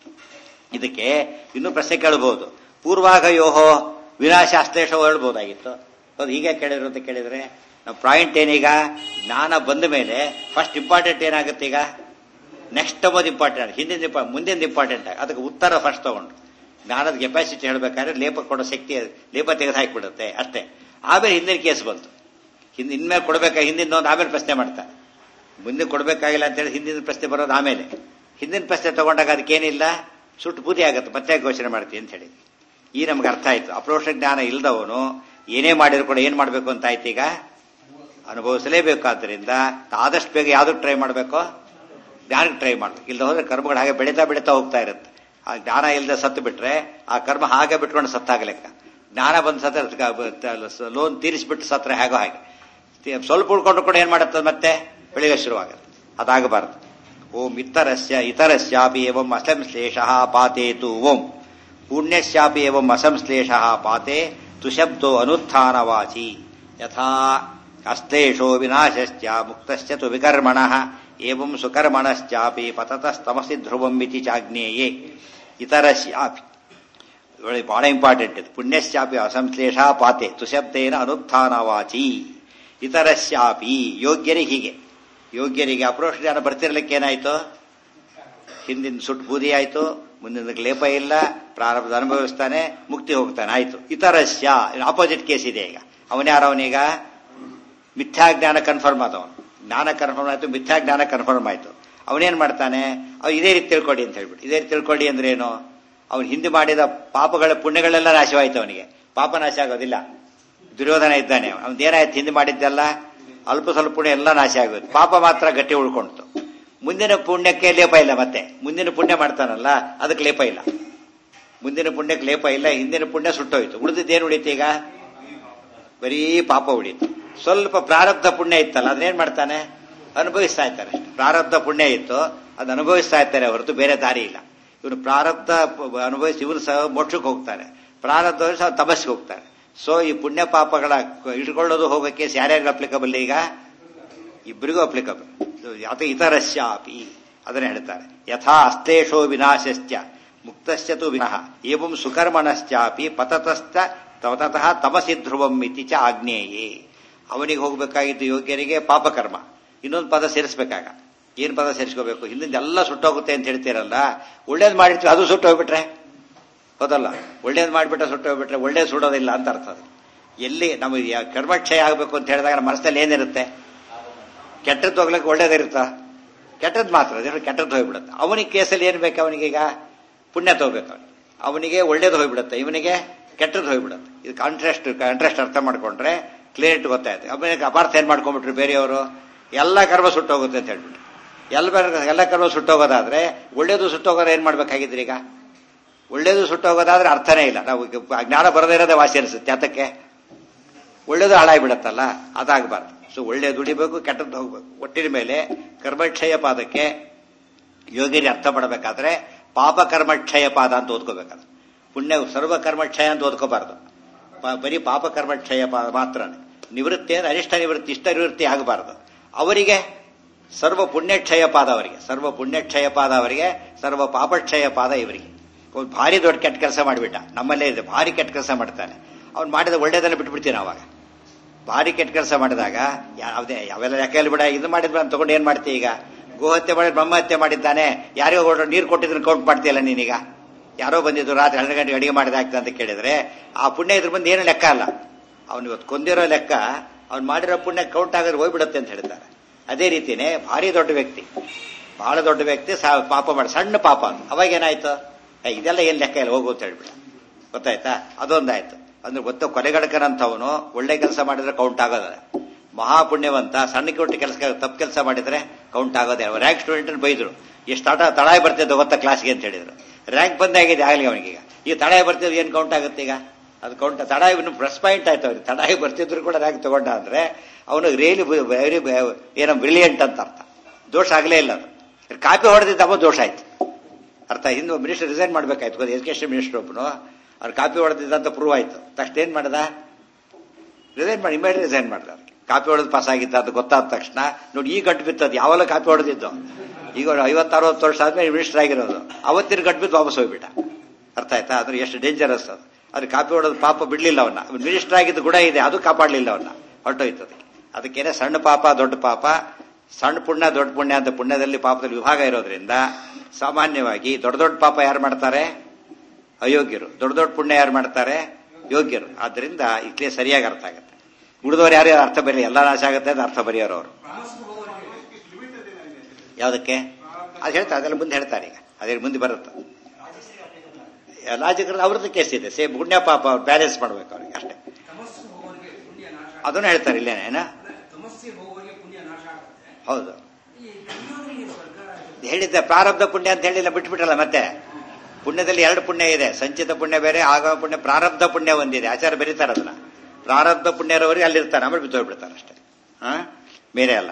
ಇದಕ್ಕೆ ಇನ್ನೂ ಪ್ರಶ್ನೆ ಕೇಳಬಹುದು ಪೂರ್ವಾಗಯೋಹೋ ವಿನಾಶಾಶ್ಲೇಷ ಹೇಳ್ಬೋದಾಗಿತ್ತು ಹೌದು ಹೀಗೆ ಕೇಳಿದ್ರು ಅಂತ ಕೇಳಿದ್ರೆ ನಾವು ಪಾಯಿಂಟ್ ಏನೀಗ ಜ್ಞಾನ ಬಂದ ಮೇಲೆ ಫಸ್ಟ್ ಇಂಪಾರ್ಟೆಂಟ್ ಏನಾಗುತ್ತೆ ಈಗ ನೆಕ್ಸ್ಟ್ ತಗೋದು ಇಂಪಾರ್ಟೆಂಟ್ ಹಿಂದಿನ ಇಂಪ ಮುಂದಿನ ಇಂಪಾರ್ಟೆಂಟ್ ಅದಕ್ಕೆ ಉತ್ತರ ಫಸ್ಟ್ ತಗೊಂಡು ಜ್ಞಾನದ ಕೆಪಾಸಿಟಿ ಹೇಳಬೇಕಾದ್ರೆ ಲೇಪ ಕೊಡೋ ಶಕ್ತಿ ಲೇಪ ತೆಗೆದು ಹಾಕಿಬಿಡುತ್ತೆ ಅಷ್ಟೇ ಆಮೇಲೆ ಹಿಂದಿನ ಕೇಸ್ ಬಂತು ಹಿಂದೆ ಇನ್ಮೇಲೆ ಕೊಡಬೇಕಾ ಹಿಂದಿನ ಒಂದು ಆಮೇಲೆ ಪ್ರಶ್ನೆ ಮಾಡ್ತಾರೆ ಮುಂದೆ ಕೊಡಬೇಕಾಗಿಲ್ಲ ಅಂತೇಳಿ ಹಿಂದಿನ ಪ್ರಶ್ನೆ ಬರೋದು ಆಮೇಲೆ ಹಿಂದಿನ ಪ್ರಶ್ನೆ ತಗೊಂಡಾಗ ಅದಕ್ಕೇನಿಲ್ಲ ಸುಟ್ಟು ಬೂದಿ ಆಗುತ್ತೆ ಮತ್ತೆ ಘೋಷಣೆ ಮಾಡ್ತೀನಿ ಅಂತ ಹೇಳಿ ಈ ನಮ್ಗೆ ಅರ್ಥ ಆಯ್ತು ಅಪ್ರೋಷ ಜ್ಞಾನ ಇಲ್ದವನು ಏನೇ ಮಾಡಿದ್ರು ಕೂಡ ಏನ್ ಮಾಡ್ಬೇಕು ಅಂತ ಆಯ್ತು ಈಗ ಅನುಭವಿಸಲೇಬೇಕಾದ್ರಿಂದ ಆದಷ್ಟು ಬೇಗ ಯಾವ್ದಕ್ಕೆ ಟ್ರೈ ಮಾಡಬೇಕು ಜ್ಞಾನಕ್ಕೆ ಟ್ರೈ ಮಾಡಬೇಕು ಇಲ್ಲದ ಹೋದ್ರೆ ಕರ್ಮಗಳು ಹಾಗೆ ಬೆಳೀತಾ ಬೆಳೀತಾ ಹೋಗ್ತಾ ಇರುತ್ತೆ ಆ ಜ್ಞಾನ ಇಲ್ಲದೆ ಸತ್ತು ಬಿಟ್ರೆ ಆ ಕರ್ಮ ಹಾಗೆ ಬಿಟ್ಕೊಂಡು ಸತ್ತಾಗಲೆಕ್ಕ ಜ್ಞಾನ ಬಂದ ಸತ್ತ ಲೋನ್ ತೀರಿಸಿಬಿಟ್ಟು ಸತ್ರ ಹೇಗೋ ಹಾಗೆ ತಿ- ಸ್ವಲ್ಪ ಉಳ್ಕೊಂಡ್ರು ಕೂಡ ಏನ್ ಮಾಡುತ್ತೆ ಮತ್ತೆ ಬೆಳಿಗ್ಗೆ ಶುರುವಾಗುತ್ತೆ ಅದಾಗಬಾರದು ಓಂ ಇತರಸ್ಯ ಇತರಸ್ಯಾಪಿ ಏವಂ ಅಸಂಶ್ಲೇಷ ಪಾತೇತು ಓಂ ಪುಣ್ಯಸ್ಯಾಪಿ ಏವಂ ಅಸಂಶ್ಲೇಷ ಪಾತೆ ತುಶಬ್ದೋ ಅನುತ್ಥಾನವಾಚಿ ಯಥಾ ಅಶ್ಲೇಷೋ ವಿನಾಶಶ್ಚ ಮುಕ್ತಶ್ಚ ತು ವಿಕರ್ಮಣಃ ಏವಂ ಸುಕರ್ಮಣಶ್ಚಾಪಿ ಪತತಸ್ತಮಸಿ ಧ್ರುವಂ ಇತಿ ಚಾಜ್ಞೇಯೇ ಇತರಸ್ಯಾಪಿ ಒಳ್ಳೆ ಬಹಳ ಇಂಪಾರ್ಟೆಂಟ್ ಇದು ಪುಣ್ಯಶ್ಚಾಪಿ ಅಸಂಶ್ಲೇಷ ಪಾತೆ ತುಶಬ್ದೇನ ಅನುತ್ಥಾನವಾಚಿ ಇತರಸ್ಯಾಪಿ ಯೋಗ್ಯರಿಗೆ ಹೀಗೆ ಯೋಗ್ಯರಿಗೆ ಅಪ್ರೋಷ ಜ್ಞಾನ ಬರ್ತಿರ್ಲಿಕ್ಕೆ ಏನಾಯ್ತು ಹಿಂದಿನ ಸುಟ್ಟು ಬೂದಿ ಆಯ್ತು ಮುಂದಿನ ಲೇಪ ಇಲ್ಲ ಪ್ರಾರಂಭದ ಅನುಭವಿಸ್ತಾನೆ ಮುಕ್ತಿ ಹೋಗ್ತಾನೆ ಆಯ್ತು ಇತರಸ್ಯ ಆಪೋಸಿಟ್ ಕೇಸ್ ಇದೆ ಈಗ ಅವನ್ಯಾರವನೀಗ ಮಿಥ್ಯಾಜ್ಞಾನ ಕನ್ಫರ್ಮ್ ಆದವನು ಜ್ಞಾನ ಕನ್ಫರ್ಮ್ ಆಯ್ತು ಮಿಥ್ಯಾಜ್ಞಾನ ಕನ್ಫರ್ಮ್ ಆಯ್ತು ಅವನೇನ್ ಮಾಡ್ತಾನೆ ಅವ್ ಇದೇ ರೀತಿ ತಿಳ್ಕೊಡಿ ಅಂತ ಹೇಳ್ಬಿಟ್ಟು ಇದೇ ರೀತಿ ತಿಳ್ಕೊಡಿ ಅಂದ್ರೆ ಏನು ಅವನು ಹಿಂದೆ ಮಾಡಿದ ಪಾಪಗಳ ಪುಣ್ಯಗಳೆಲ್ಲ ನಾಶವಾಯ್ತು ಅವನಿಗೆ ಪಾಪ ನಾಶ ಆಗೋದಿಲ್ಲ ದುರ್ಯೋಧನ ಇದ್ದಾನೆ ಅವನದೇನಾಯ್ತು ಹಿಂದೆ ಮಾಡಿದ್ದೆಲ್ಲ ಅಲ್ಪ ಸ್ವಲ್ಪ ಪುಣ್ಯ ಎಲ್ಲ ನಾಶ ಆಗೋದು ಪಾಪ ಮಾತ್ರ ಗಟ್ಟಿ ಉಳ್ಕೊಂತು ಮುಂದಿನ ಪುಣ್ಯಕ್ಕೆ ಲೇಪ ಇಲ್ಲ ಮತ್ತೆ ಮುಂದಿನ ಪುಣ್ಯ ಮಾಡ್ತಾನಲ್ಲ ಅದಕ್ಕೆ ಲೇಪ ಇಲ್ಲ ಮುಂದಿನ ಪುಣ್ಯಕ್ಕೆ ಲೇಪ ಇಲ್ಲ ಹಿಂದಿನ ಪುಣ್ಯ ಸುಟ್ಟೋಯ್ತು ಉಳಿದಿದ್ದೇನು ಉಳಿತು ಈಗ ಬರೀ ಪಾಪ ಉಳಿತು ಸ್ವಲ್ಪ ಪ್ರಾರಬ್ಧ ಪುಣ್ಯ ಇತ್ತಲ್ಲ ಅದನ್ನೇನ್ ಮಾಡ್ತಾನೆ ಅನುಭವಿಸ್ತಾ ಇರ್ತಾನೆ ಅಷ್ಟೇ. ಪ್ರಾರಬ್ಧ ಪುಣ್ಯ ಇತ್ತು ಅದು ಅನುಭವಿಸ್ತಾ ಇರ್ತಾರೆ ಹೊರತು ಬೇರೆ ದಾರಿ ಇಲ್ಲ ಇವನು ಪ್ರಾರಬ್ಧ ಪ- ಅನುಭವಿಸಿ ಇವನು ಸಹ ಮೋಕ್ಷಕ್ಕೆ ಹೋಗ್ತಾನೆ ಪ್ರಾರಬ್ಧ ಸಹ ತಪಸ್ಸಿಗೆ ಹೋಗ್ತಾನೆ ಸೊ ಈ ಪುಣ್ಯ ಪಾಪಗಳ ಇಟ್ಕೊಳ್ಳೋದು ಹೋಗೋ ಕೇಸ್ ಯಾರ್ಯಾರಿಗೆ ಅಪ್ಲಿಕಬಲ್ ಈಗ ಇಬ್ಬರಿಗೂ ಅಪ್ಲಿಕಬಲ್ ಯಾತ ಇತರಸ್ಯಾಪಿ ಅದನ್ನ ಹೇಳ್ತಾರೆ ಯಥಾ ಅಸ್ತೇಷೋ ವಿನಾಶಶ್ಚ ಮುಕ್ತಶ್ಚ ವಿನಃ ಏವಂ ಸುಕರ್ಮಣಶ್ಚಾಪಿ ಪತತಶ್ಚ ತತಃ ತಮಸಿ ಧ್ರುವಂ ಇತಿ ಚ ಆಗ್ನೇಯೇ ಅವನಿಗೆ ಹೋಗಬೇಕಾಗಿದ್ದು ಯೋಗ್ಯರಿಗೆ ಪಾಪಕರ್ಮ ಇನ್ನೊಂದು ಪದ ಸೇರಿಸ್ಬೇಕಾಗ ಏನ್ ಪದ ಸೇರಿಸ್ಕೋಬೇಕು ಹಿಂದಿಂದ ಎಲ್ಲ ಸುಟ್ಟೋಗುತ್ತೆ ಅಂತ ಹೇಳ್ತೀರಲ್ಲ ಒಳ್ಳೇದು ಮಾಡಿರ್ತೀವಿ ಅದು ಸುಟ್ಟೋಗ್ಬಿಟ್ರೆ ಹೌದಲ್ಲ ಒಳ್ಳೇದು ಮಾಡಿಬಿಟ್ರೆ ಸುಟ್ಟೋಗ್ಬಿಟ್ರೆ ಒಳ್ಳೇದು ಸುಡೋದಿಲ್ಲ ಅಂತ ಅರ್ಥ ಅದು ಎಲ್ಲಿ ನಮಗೆ ಯಾ- ಕರ್ಮಕ್ಷಯ ಆಗಬೇಕು ಅಂತ ಹೇಳಿದಾಗ ನಮ್ಮ ಮನಸ್ಸಲ್ಲಿ ಏನಿರುತ್ತೆ ಕೆಟ್ಟದ್ದು ಹೋಗ್ಲಿಕ್ಕೆ ಒಳ್ಳೇದಿರುತ್ತ ಕೆಟ್ಟದ್ದು ಮಾತ್ರ ಅದೇನು ಕೆಟ್ಟದ್ದು ಹೋಗ್ಬಿಡುತ್ತೆ ಅವನಿಗೆ ಕೇಸಲ್ಲಿ ಏನ್ ಬೇಕು ಅವನಿಗೀಗ ಪುಣ್ಯ ತಗೋಬೇಕು ಅವನಿಗೆ ಅವನಿಗೆ ಒಳ್ಳೇದು ಹೋಗ್ಬಿಡುತ್ತೆ ಇವನಿಗೆ ಕೆಟ್ಟದ್ದು ಹೋಗ್ಬಿಡುತ್ತೆ ಇದು ಕಾಂಟ್ರಾಸ್ಟ್ ಕಾಂಟ್ರಾಸ್ಟ್ ಅರ್ಥ ಮಾಡ್ಕೊಂಡ್ರೆ ಕ್ಲಿಯರಿಟಿ ಗೊತ್ತಾಯ್ತು ಆಮೇಲೆ ಅಪಾರ್ಥ ಏನ್ ಮಾಡ್ಕೊಂಡ್ಬಿಟ್ರು ಬೇರೆಯವರು ಎಲ್ಲ ಕರ್ಮ ಸುಟ್ಟೋಗುತ್ತೆ ಅಂತ ಹೇಳ್ಬಿಟ್ರು ಎಲ್ಲ ಬೇರೆ- ಎಲ್ಲ ಕರ್ಮ ಸುಟ್ಟೋಗೋದಾದ್ರೆ ಒಳ್ಳೇದು ಸುಟ್ಟೋಗೋದು ಏನ್ ಮಾಡ್ಬೇಕಾಗಿದ್ರಿ ಈಗ ಒಳ್ಳೇದು ಸುಟ್ಟೋಗೋದಾದ್ರೆ ಅರ್ಥನೇ ಇಲ್ಲ ನಾವು ಈಗ ಜ್ಞಾನ ಬರದೇ ಇರೋದೇ ವಾಸಿ ಅನಿಸುತ್ತೆ ಯಾತಕ್ಕೆ ಒಳ್ಳೇದು ಹಾಳಾಗ್ಬಿಡತ್ತಲ್ಲ ಅದಾಗಬಾರ್ದು ಸೊ ಒಳ್ಳೆ ದುಡಿಬೇಕು ಕೆಟ್ಟದ್ದು ಹೋಗ್ಬೇಕು ಒಟ್ಟಿನ ಮೇಲೆ ಕರ್ಮಕ್ಷಯ ಪಾದಕ್ಕೆ ಯೋಗಿರಿ ಅರ್ಥ ಪಡಬೇಕಾದ್ರೆ ಪಾಪ ಕರ್ಮಕ್ಷಯ ಪಾದ ಅಂತ ಓದ್ಕೋಬೇಕಾದ್ರೆ ಪುಣ್ಯ ಸರ್ವ ಕರ್ಮಕ್ಷಯ ಅಂತ ಓದ್ಕೋಬಾರ್ದು ಪ- ಬರೀ ಪಾಪ ಕರ್ಮಕ್ಷಯ ಪಾದ ಮಾತ್ರ ನಿವೃತ್ತಿ ಅಂದ್ರೆ ಅನಿಷ್ಟ ನಿವೃತ್ತಿ ಇಷ್ಟ ನಿವೃತ್ತಿ ಆಗಬಾರ್ದು ಅವರಿಗೆ ಸರ್ವ ಪುಣ್ಯಕ್ಷಯ ಪಾದ ಅವರಿಗೆ ಸರ್ವ ಪುಣ್ಯಕ್ಷಯ ಪಾದ ಅವರಿಗೆ ಸರ್ವ ಪಾಪಕ್ಷಯ ಪಾದ ಇವರಿಗೆ ಒಂದು ಭಾರಿ ದೊಡ್ಡ ಕೆಟ್ಟ ಕೆಲಸ ಮಾಡಿಬಿಟ್ಟ ನಮ್ಮಲ್ಲೇ ಇದೆ ಭಾರಿ ಕೆಟ್ಟ ಕೆಲಸ ಮಾಡ್ತಾನೆ ಅವ್ನು ಮಾಡಿದ ಒಳ್ಳೇದೆಲ್ಲ ಬಿಟ್ಬಿಡ್ತೀನಿ ಅವಾಗ ಭಾರಿ ಕೆಟ್ಟ ಕೆಲಸ ಮಾಡಿದಾಗ ಯಾವುದೇ ಯಾವೆಲ್ಲ ಯಾಕೆಲ್ಲ ಬಿಡ ಇದು ಮಾಡಿದ್ ತಗೊಂಡು ಏನ್ ಮಾಡ್ತೀಯ ಈಗ ಗೋಹತ್ಯೆ ಮಾಡಿ ಬ್ರಹ್ಮಹತ್ಯೆ ಮಾಡಿದ್ದಾನೆ ಯಾರಿಗೋ ಕೊಟ್ಟು ನೀರು ಕೊಟ್ಟಿದ್ರೆ ಕೌಂಟ್ ಮಾಡ್ತೀಯಲ್ಲ ನೀನೀಗ ಯಾರೋ ಬಂದಿದ್ದು ರಾತ್ರಿ ಹನ್ನೆರಡು ಗಂಟೆಗೆ ಅಡಿಗೆ ಮಾಡಿದ ಆಗ್ತದೆ ಅಂತ ಕೇಳಿದ್ರೆ ಆ ಪುಣ್ಯ ಇದ್ರ ಬಂದು ಏನು ಲೆಕ್ಕ ಅಲ್ಲ ಅವ್ನು ಇವತ್ತು ಕೊಂದಿರೋ ಲೆಕ್ಕ ಅವ್ನು ಮಾಡಿರೋ ಪುಣ್ಯ ಕೌಂಟ್ ಆಗೋದು ಹೋಗ್ಬಿಡುತ್ತೆ ಅಂತ ಹೇಳ್ತಾರೆ ಅದೇ ರೀತಿನೇ ಭಾರಿ ದೊಡ್ಡ ವ್ಯಕ್ತಿ ಬಹಳ ದೊಡ್ಡ ವ್ಯಕ್ತಿ ಸಾ- ಪಾಪ ಮಾಡಿ ಸಣ್ಣ ಪಾಪ ಅಂತ ಅವಾಗ ಏನಾಯ್ತು ಏ, ಇದೆಲ್ಲ ಏನ್ ಲೆಕ್ಕ ಇಲ್ಲ ಹೋಗು ಅಂತ ಹೇಳ್ಬಿಡ ಗೊತ್ತಾಯ್ತಾ ಅದೊಂದಾಯ್ತು ಅಂದ್ರೆ ಗೊತ್ತ ಕೊಲೆಗಡಕನಂತವನು ಒಳ್ಳೆ ಕೆಲಸ ಮಾಡಿದ್ರೆ ಕೌಂಟ್ ಆಗೋದಿಲ್ಲ ಮಹಾಪುಣ್ಯವಂತ ಸಣ್ಣ ಕೊಟ್ಟು ಕೆಲಸ ತಪ್ಪು ಕೆಲಸ ಮಾಡಿದ್ರೆ ಕೌಂಟ್ ಆಗೋದೇ ರ್ಯಾಂಕ್ ಸ್ಟೂಡೆಂಟ್ ಬೈದ್ರು ಎಷ್ಟು ಆಟ ತಳಾಯಿ ಬರ್ತಿದ್ದ ಗೊತ್ತಾ ಕ್ಲಾಸ್ಗೆ ಅಂತ ಹೇಳಿದ್ರು ರ್ಯಾಂಕ್ ಬಂದಾಗಿದೆ ಆಗಲಿ ಅವನಿಗೀಗ ಈ ತಳಾಯಿ ಬರ್ತಿದ್ದು ಏನ್ ಕೌಂಟ್ ಆಗುತ್ತೆ ಈಗ ಅದು ಕೌಂಟ್ ತಡಾಯಿ ಇನ್ನು ಪ್ಲಸ್ ಪಾಯಿಂಟ್ ಆಯ್ತು ಅವ್ರಿಗೆ ತಡಾಯಿ ಬರ್ತಿದ್ರು ಕೂಡ ರ್ಯಾಂಕ್ ತಗೊಂಡ ಅಂದ್ರೆ ಅವನು ರಿಯಲಿ ವೆರಿ ಏನೋ ಬ್ರಿಲಿಯಂಟ್ ಅಂತ ಅರ್ಥ ದೋಷ ಆಗಲೇ ಇಲ್ಲ ಅದು ಕಾಪಿ ಹೊಡೆದಿದ್ದ ಅವ ದೋಷ ಆಯ್ತು ಅರ್ಥ ಹಿಂದೆ ಮಿನಿಸ್ಟರ್ ರಿಸೈನ್ ಮಾಡ್ಬೇಕಾಯ್ತು ಗೊತ್ತಾ ಎಜುಕೇಶನ್ ಮಿನಿಸ್ಟರ್ ಒಬ್ಬನು ಅವ್ರು ಕಾಪಿ ಹೊಡೆದಿದ್ದ ಅಂತ ಪ್ರೂವ್ ಆಯ್ತು ತಕ್ಷಣ ಏನ್ ಮಾಡ್ದ ರಿಸೈನ್ ಮಾಡಿ ಇಮೇಡ್ ರಿಸೈನ್ ಮಾಡ್ದ ಅವ್ರಿಗೆ ಕಾಪಿ ಹೊಡೆದು ಪಾಸ್ ಆಗಿದ್ದ ಅದು ಗೊತ್ತಾದ ತಕ್ಷಣ ನೋಡಿ ಈ ಗಂಟು ಬಿತ್ತದು ಯಾವಲ್ಲ ಕಾಪಿ ಹೊಡೆದಿದ್ದು ಈಗ ಐವತ್ತರವತ್ತು ವರ್ಷ ಆದ್ಮೇಲೆ ಮಿನಿಸ್ಟರ್ ಆಗಿರೋದು ಅವತ್ತಿನ ಗಂಟು ಬಿದ್ದು ವಾಪಸ್ ಹೋಗ್ಬಿಟ್ಟ ಅರ್ಥ ಆಯ್ತಾ ಅಂದ್ರೆ ಎಷ್ಟು ಡೇಂಜರಸ್ ಅದು ಅದು ಕಾಪಿ ಹೊಡೆದು ಪಾಪ ಬಿಡ್ಲಿಲ್ಲ ಅವನ್ನ ಮಿನಿಸ್ಟರ್ ಆಗಿದ್ದು ಗುಣ ಇದೆ ಅದು ಕಾಪಾಡಲಿಲ್ಲ ಅವನ್ನ ಹೊರಟೋಯ್ತು ಅದಕ್ಕೆ ಅದಕ್ಕೇನೆ ಸಣ್ಣ ಪಾಪ ದೊಡ್ಡ ಪಾಪ ಸಣ್ಣ ಪುಣ್ಯ ದೊಡ್ಡ ಪುಣ್ಯ ಅಂತ ಪುಣ್ಯದಲ್ಲಿ ಪಾಪದಲ್ಲಿ ವಿಭಾಗ ಇರೋದ್ರಿಂದ ಸಾಮಾನ್ಯವಾಗಿ ದೊಡ್ಡ ದೊಡ್ಡ ಪಾಪ ಯಾರು ಮಾಡ್ತಾರೆ ಅಯೋಗ್ಯರು ದೊಡ್ಡ ದೊಡ್ಡ ಪುಣ್ಯ ಯಾರು ಮಾಡ್ತಾರೆ ಯೋಗ್ಯರು ಆದ್ರಿಂದ ಇಟ್ಲೇ ಸರಿಯಾಗಿ ಅರ್ಥ ಆಗುತ್ತೆ ಉಳಿದವ್ರು ಯಾರು ಅರ್ಥ ಬರೀ ಎಲ್ಲ ನಾಶ ಆಗುತ್ತೆ ಅಂತ ಅರ್ಥ ಬರೆಯೋರು ಅವರು ಯಾವುದಕ್ಕೆ ಅದು ಹೇಳ್ತಾರೆ ಅದೆಲ್ಲ ಮುಂದೆ ಹೇಳ್ತಾರೆ ಈಗ ಅದೇ ಮುಂದೆ ಬರುತ್ತೆ ಲಾಜಿಕಲ್ ಅವ್ರದ್ದು ಕೇಸ್ ಇದೆ ಸೇಮ್ ಪುಣ್ಯ ಪಾಪ ಬ್ಯಾಲೆನ್ಸ್ ಮಾಡ್ಬೇಕು ಅವ್ರಿಗೆ ಅಷ್ಟೇ ತಮಸ್ಸು ಹೋಗೋರಿಗೆ ಪುಣ್ಯ ನಾಶ ಅದನ್ನು ಹೇಳ್ತಾರೆ ಇಲ್ಲೇನೆ ಏನ ತಮಸ್ಸೆ ಹೋಗೋರಿಗೆ ಪುಣ್ಯ ನಾಶ ಆಗುತ್ತೆ ಹೌದು ಈ ಜ್ಞಾನಿಗೆ ಸ್ವರ್ಗ ಹೇಳಿದ್ದೆ ಪ್ರಾರಬ್ಧ ಪುಣ್ಯ ಅಂತ ಹೇಳಿಲ್ಲ ಬಿಟ್ಬಿಟ್ರಲ್ಲ ಮತ್ತೆ ಪುಣ್ಯದಲ್ಲಿ ಎರಡು ಪುಣ್ಯ ಇದೆ ಸಂಚಿತ ಪುಣ್ಯ ಬೇರೆ ಆಗಮ ಪುಣ್ಯ ಪ್ರಾರಬ್ಧ ಪುಣ್ಯ ಒಂದಿದೆ ಆಚಾರ ಬರೀತಾರೆ ಅದನ್ನ ಪ್ರಾರಬ್ಧ ಪುಣ್ಯರವರಿಗೆ ಅಲ್ಲಿರ್ತಾರೆ ಆಮೇಲೆ ಬಿದ್ದೋಗ್ಬಿಡ್ತಾರೆ ಅಷ್ಟೇ ಹಾ ಬೇರೆ ಅಲ್ಲ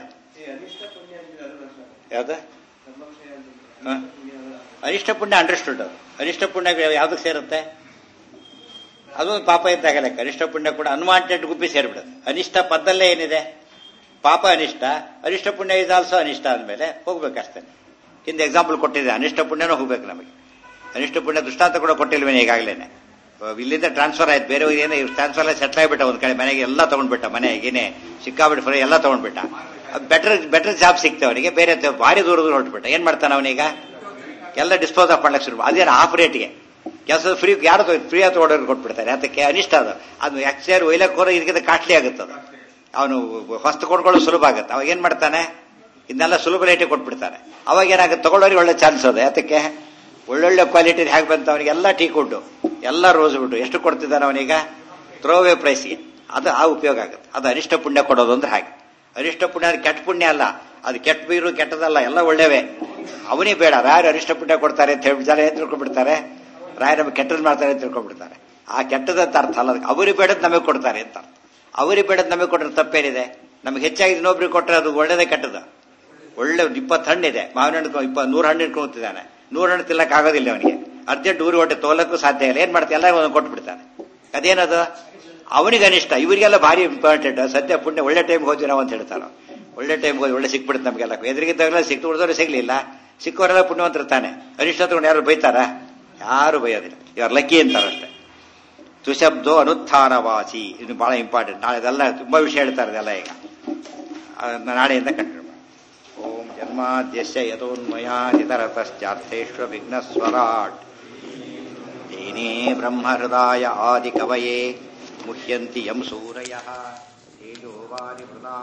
ಯಾವ್ದು ಹ? ಅನಿಷ್ಟ ಪುಣ್ಯ ಅಂಡರ್ಸ್ಟುಡ್ ಅದು ಅನಿಷ್ಟ ಪುಣ್ಯ ಯಾವ್ದಕ್ಕೆ ಸೇರುತ್ತೆ ಅದೊಂದು ಪಾಪ ಇದ್ದಾಗ ಲೆಕ್ಕ ಅನಿಷ್ಟ ಪುಣ್ಯ ಕೂಡ ಅನ್ವಾಂಟೆಡ್ ಗುಬ್ಬಿ ಸೇರ್ಬಿಡುತ್ತೆ ಅನಿಷ್ಟ ಪದಲ್ಲೇ ಏನಿದೆ ಪಾಪ ಅನಿಷ್ಟ ಅನಿಷ್ಟ ಪುಣ್ಯ ಇಸ್ ಆಲ್ಸೋ ಅನಿಷ್ಟ ಅಂದಮೇಲೆ ಹೋಗ್ಬೇಕಷ್ಟೇ ಹಿಂದೆ ಎಕ್ಸಾಂಪಲ್ ಕೊಟ್ಟಿದೆ ಅನಿಷ್ಟ ಪುಣ್ಯನೂ ಹೋಗ್ಬೇಕು ನಮಗೆ ಅನಿಷ್ಟ ಪುಣ್ಯ ದೃಷ್ಟಾಂತ ಕೂಡ ಕೊಟ್ಟಿಲ್ವೇನೆ ಈಗಾಗಲೇನೆ ಇಲ್ಲಿಂದ ಟ್ರಾನ್ಸ್ಫರ್ ಆಯ್ತು ಬೇರೆ ಏನೇ ಟ್ರಾನ್ಸ್ಫರ್ ಸೆಟ್ಲ್ ಆಗಿಬಿಟ್ಟ ಒಂದ್ ಕಡೆ ಮನೆಗೆ ಎಲ್ಲ ತಗೊಂಡ್ಬಿಟ್ಟ ಮನೆಗೇನೆ ಸಿಕ್ಕಾಬಿಟ್ಟು ಫ್ರೈ ಎಲ್ಲ ತಗೊಂಡ್ಬಿಟ್ಟ ಬೆಟರ್ ಬೆಟರ್ ಜಾಬ್ ಸಿಕ್ತೆ ಅವನಿಗೆ ಬೇರೆ ತ- ಭಾರಿ ದೂರ ದೂರ ಹೊರಟ್ಬಿಟ್ಟ ಏನ್ ಮಾಡ್ತಾನೆ ಅವನೀಗ ಎಲ್ಲ ಡಿಸ್ಪೋಸ್ ಆಫ್ ಮಾಡ್ಲಿಕ್ಕೆ ಶುರು ಅದೇನು ಹಾಫ್ ರೇಟ್ಗೆ ಕೆಲಸದ ಫ್ರೀ ಯಾರು ಫ್ರೀ ಆಗಿ ತಗೊಂಡವ್ರಿಗೆ ಕೊಟ್ಬಿಡ್ತಾರೆ ಅದಕ್ಕೆ ಅನಿಷ್ಟ ಅದು ಅದು ಎಕ್ಸ್ಚೇರ್ ಒಯ್ಲಕ್ಕೆ ಹೋದ್ರೆ ಇದಕ್ಕಿಂತ ಕಾಸ್ಟ್ಲಿ ಆಗುತ್ತೆ ಅದು ಅವನು ಹೊಸ್ತು ಕೊಂಡ್ಕೊಳ್ಳೋದು ಸುಲಭ ಆಗುತ್ತೆ ಅವಾಗ ಏನ್ ಮಾಡ್ತಾನೆ ಇದನ್ನೆಲ್ಲ ಸುಲಭ ರೇಟಿಗೆ ಕೊಟ್ಬಿಡ್ತಾನೆ ಅವಾಗ ಏನಾಗುತ್ತೆ ತಗೊಳ್ಳೋರಿಗೆ ಒಳ್ಳೆ ಚಾನ್ಸ್ ಅದು ಯಾತಕ್ಕೆ ಒಳ್ಳೊಳ್ಳೆ ಕ್ವಾಲಿಟಿ ಹೇಗೆ ಬಂತ ಅವನಿಗೆ ಎಲ್ಲ ಟೀ ಕುಡ್ಡು ಎಲ್ಲ ರೋಸ್ ವುಡ್ ಎಷ್ಟು ಕೊಡ್ತಿದ್ದಾನೆ ಅವನೀಗ ಥ್ರೋವೇ ಪ್ರೈಸ್ಗೆ ಅದು ಆ ಉಪಯೋಗ ಆಗುತ್ತೆ ಅದು ಅರಿಷ್ಟ ಪುಣ್ಯ ಕೊಡೋದು ಅಂದ್ರೆ ಹಾಗೆ ಅರಿಷ್ಟ ಪುಣ್ಯ ಅಂದ್ರೆ ಕೆಟ್ಟ ಪುಣ್ಯ ಅಲ್ಲ ಅದು ಕೆಟ್ಟ ಬೀರು ಕೆಟ್ಟದಲ್ಲ ಎಲ್ಲ ಒಳ್ಳೆವೇ ಅವನೇ ಬೇಡ ರಾಯರು ಅರಿಷ್ಟ ಪುಣ್ಯ ಕೊಡ್ತಾರೆ ಅಂತ ಹೇಳಿ ಜನ ಏನ್ ತಿಳ್ಕೊಂಡ್ಬಿಡ್ತಾರೆ ರಾಯರ ನಮಗೆ ಕೆಟ್ಟದ್ ಮಾಡ್ತಾರೆ ಅಂತ ತಿಳ್ಕೊಂಡ್ಬಿಡ್ತಾರೆ ಆ ಕೆಟ್ಟದಂತ ಅರ್ಥ ಅಲ್ಲ ಅದಕ್ಕೆ ಅವ್ರಿಗೆ ಬೇಡದ್ ನಮಗೆ ಕೊಡ್ತಾರೆ ಅಂತ ಅರ್ಥ ಅವ್ರಿಗೆ ಬೇಡದ್ ನಮಗೆ ಕೊಟ್ಟರೆ ತಪ್ಪೇನಿದೆ ನಮಗೆ ಹೆಚ್ಚಾಗಿ ಇನ್ನೊಬ್ರಿಗೆ ಕೊಟ್ಟರೆ ಅದು ಒಳ್ಳೇದೇ ಕೆಟ್ಟದ ಒಳ್ಳೆ ಇಪ್ಪತ್ತು ಹಣ್ಣಿದೆ ಮಾವಿನ ಹಣ್ಣು ಇಪ್ಪ ನೂರು ಹಣ್ಣು ಇಟ್ಕೊಂತಿದ್ದಾನೆ ನೂರು ಹಣ್ಣು ತಿನ್ನಕ್ ಆಗೋದಿಲ್ಲ ಅವನಿಗೆ ಅರ್ಜೆಂಟ್ ಊರಿಗೆ ಹೊಟ್ಟೆ ತೋಲಕ್ಕೂ ಸಾಧ್ಯ ಇಲ್ಲ ಏನ್ ಮಾಡ್ತಾರೆ ಎಲ್ಲ ಒಂದು ಕೊಟ್ಬಿಡ್ತಾನೆ ಅದೇನದು ಅವನಿಗೆ ಅನಿಷ್ಟ ಇವರಿಗೆಲ್ಲ ಭಾರಿ ಇಂಪಾರ್ಟೆಂಟ್ ಸದ್ಯ ಪುಣ್ಯ ಒಳ್ಳೆ ಟೈಮ್ ಹೋದ್ವಿ ನಾವು ಅಂತ ಹೇಳ್ತಾನೆ ಒಳ್ಳೆ ಟೈಮ್ ಹೋಗಿ ಒಳ್ಳೆ ಸಿಕ್ಬಿಡುತ್ತೆ ನಮಗೆಲ್ಲ ಎದುರಿಗಿದ್ದಾಗಲ್ಲ ಸಿಕ್ತು ಉಳಿದವ್ರು ಸಿಗ್ಲಿಲ್ಲ ಸಿಕ್ಕವರೆಲ್ಲ ಪುಣ್ಯವಂತರು ತಾನೆ ಅನಿಷ್ಟ ತಗೊಂಡು ಯಾರು ಬೈತಾರ ಯಾರು ಬೈಯೋದಿಲ್ಲ ಇವ್ರು ಲಕ್ಕಿ ಅಂತಾರಷ್ಟೇ ತುಶಬ್ದೋ ಅನುತ್ಥಾನವಾಸಿ ಇದು ಬಹಳ ಇಂಪಾರ್ಟೆಂಟ್ ನಾಳೆ ಇದೆಲ್ಲ ತುಂಬಾ ವಿಷಯ ಹೇಳ್ತಾರೆ ಇದೆಲ್ಲ ಈಗ ಅದನ್ನ ನಾಳೆಯಿಂದ ಕಂಟಿನ್ಯೂ ಮಾಡಿ ಓಂ ಜನ್ಮಾದ್ಯಸ್ಯ ಯಥೋನ್ಮಯಾದಿತರತಶ್ಚಾರ್ಥೇಶ್ವ ವಿಘ್ನಸ್ವರಾಟ್ ತೇನೇ ಬ್ರಹ್ಮಹೃದಾಯ ಆದಿಕವಯೇ ಮುಹ್ಯಂತಿ ಯಂ ಸೂರಯಃ ತೇಜೋವಾರಿ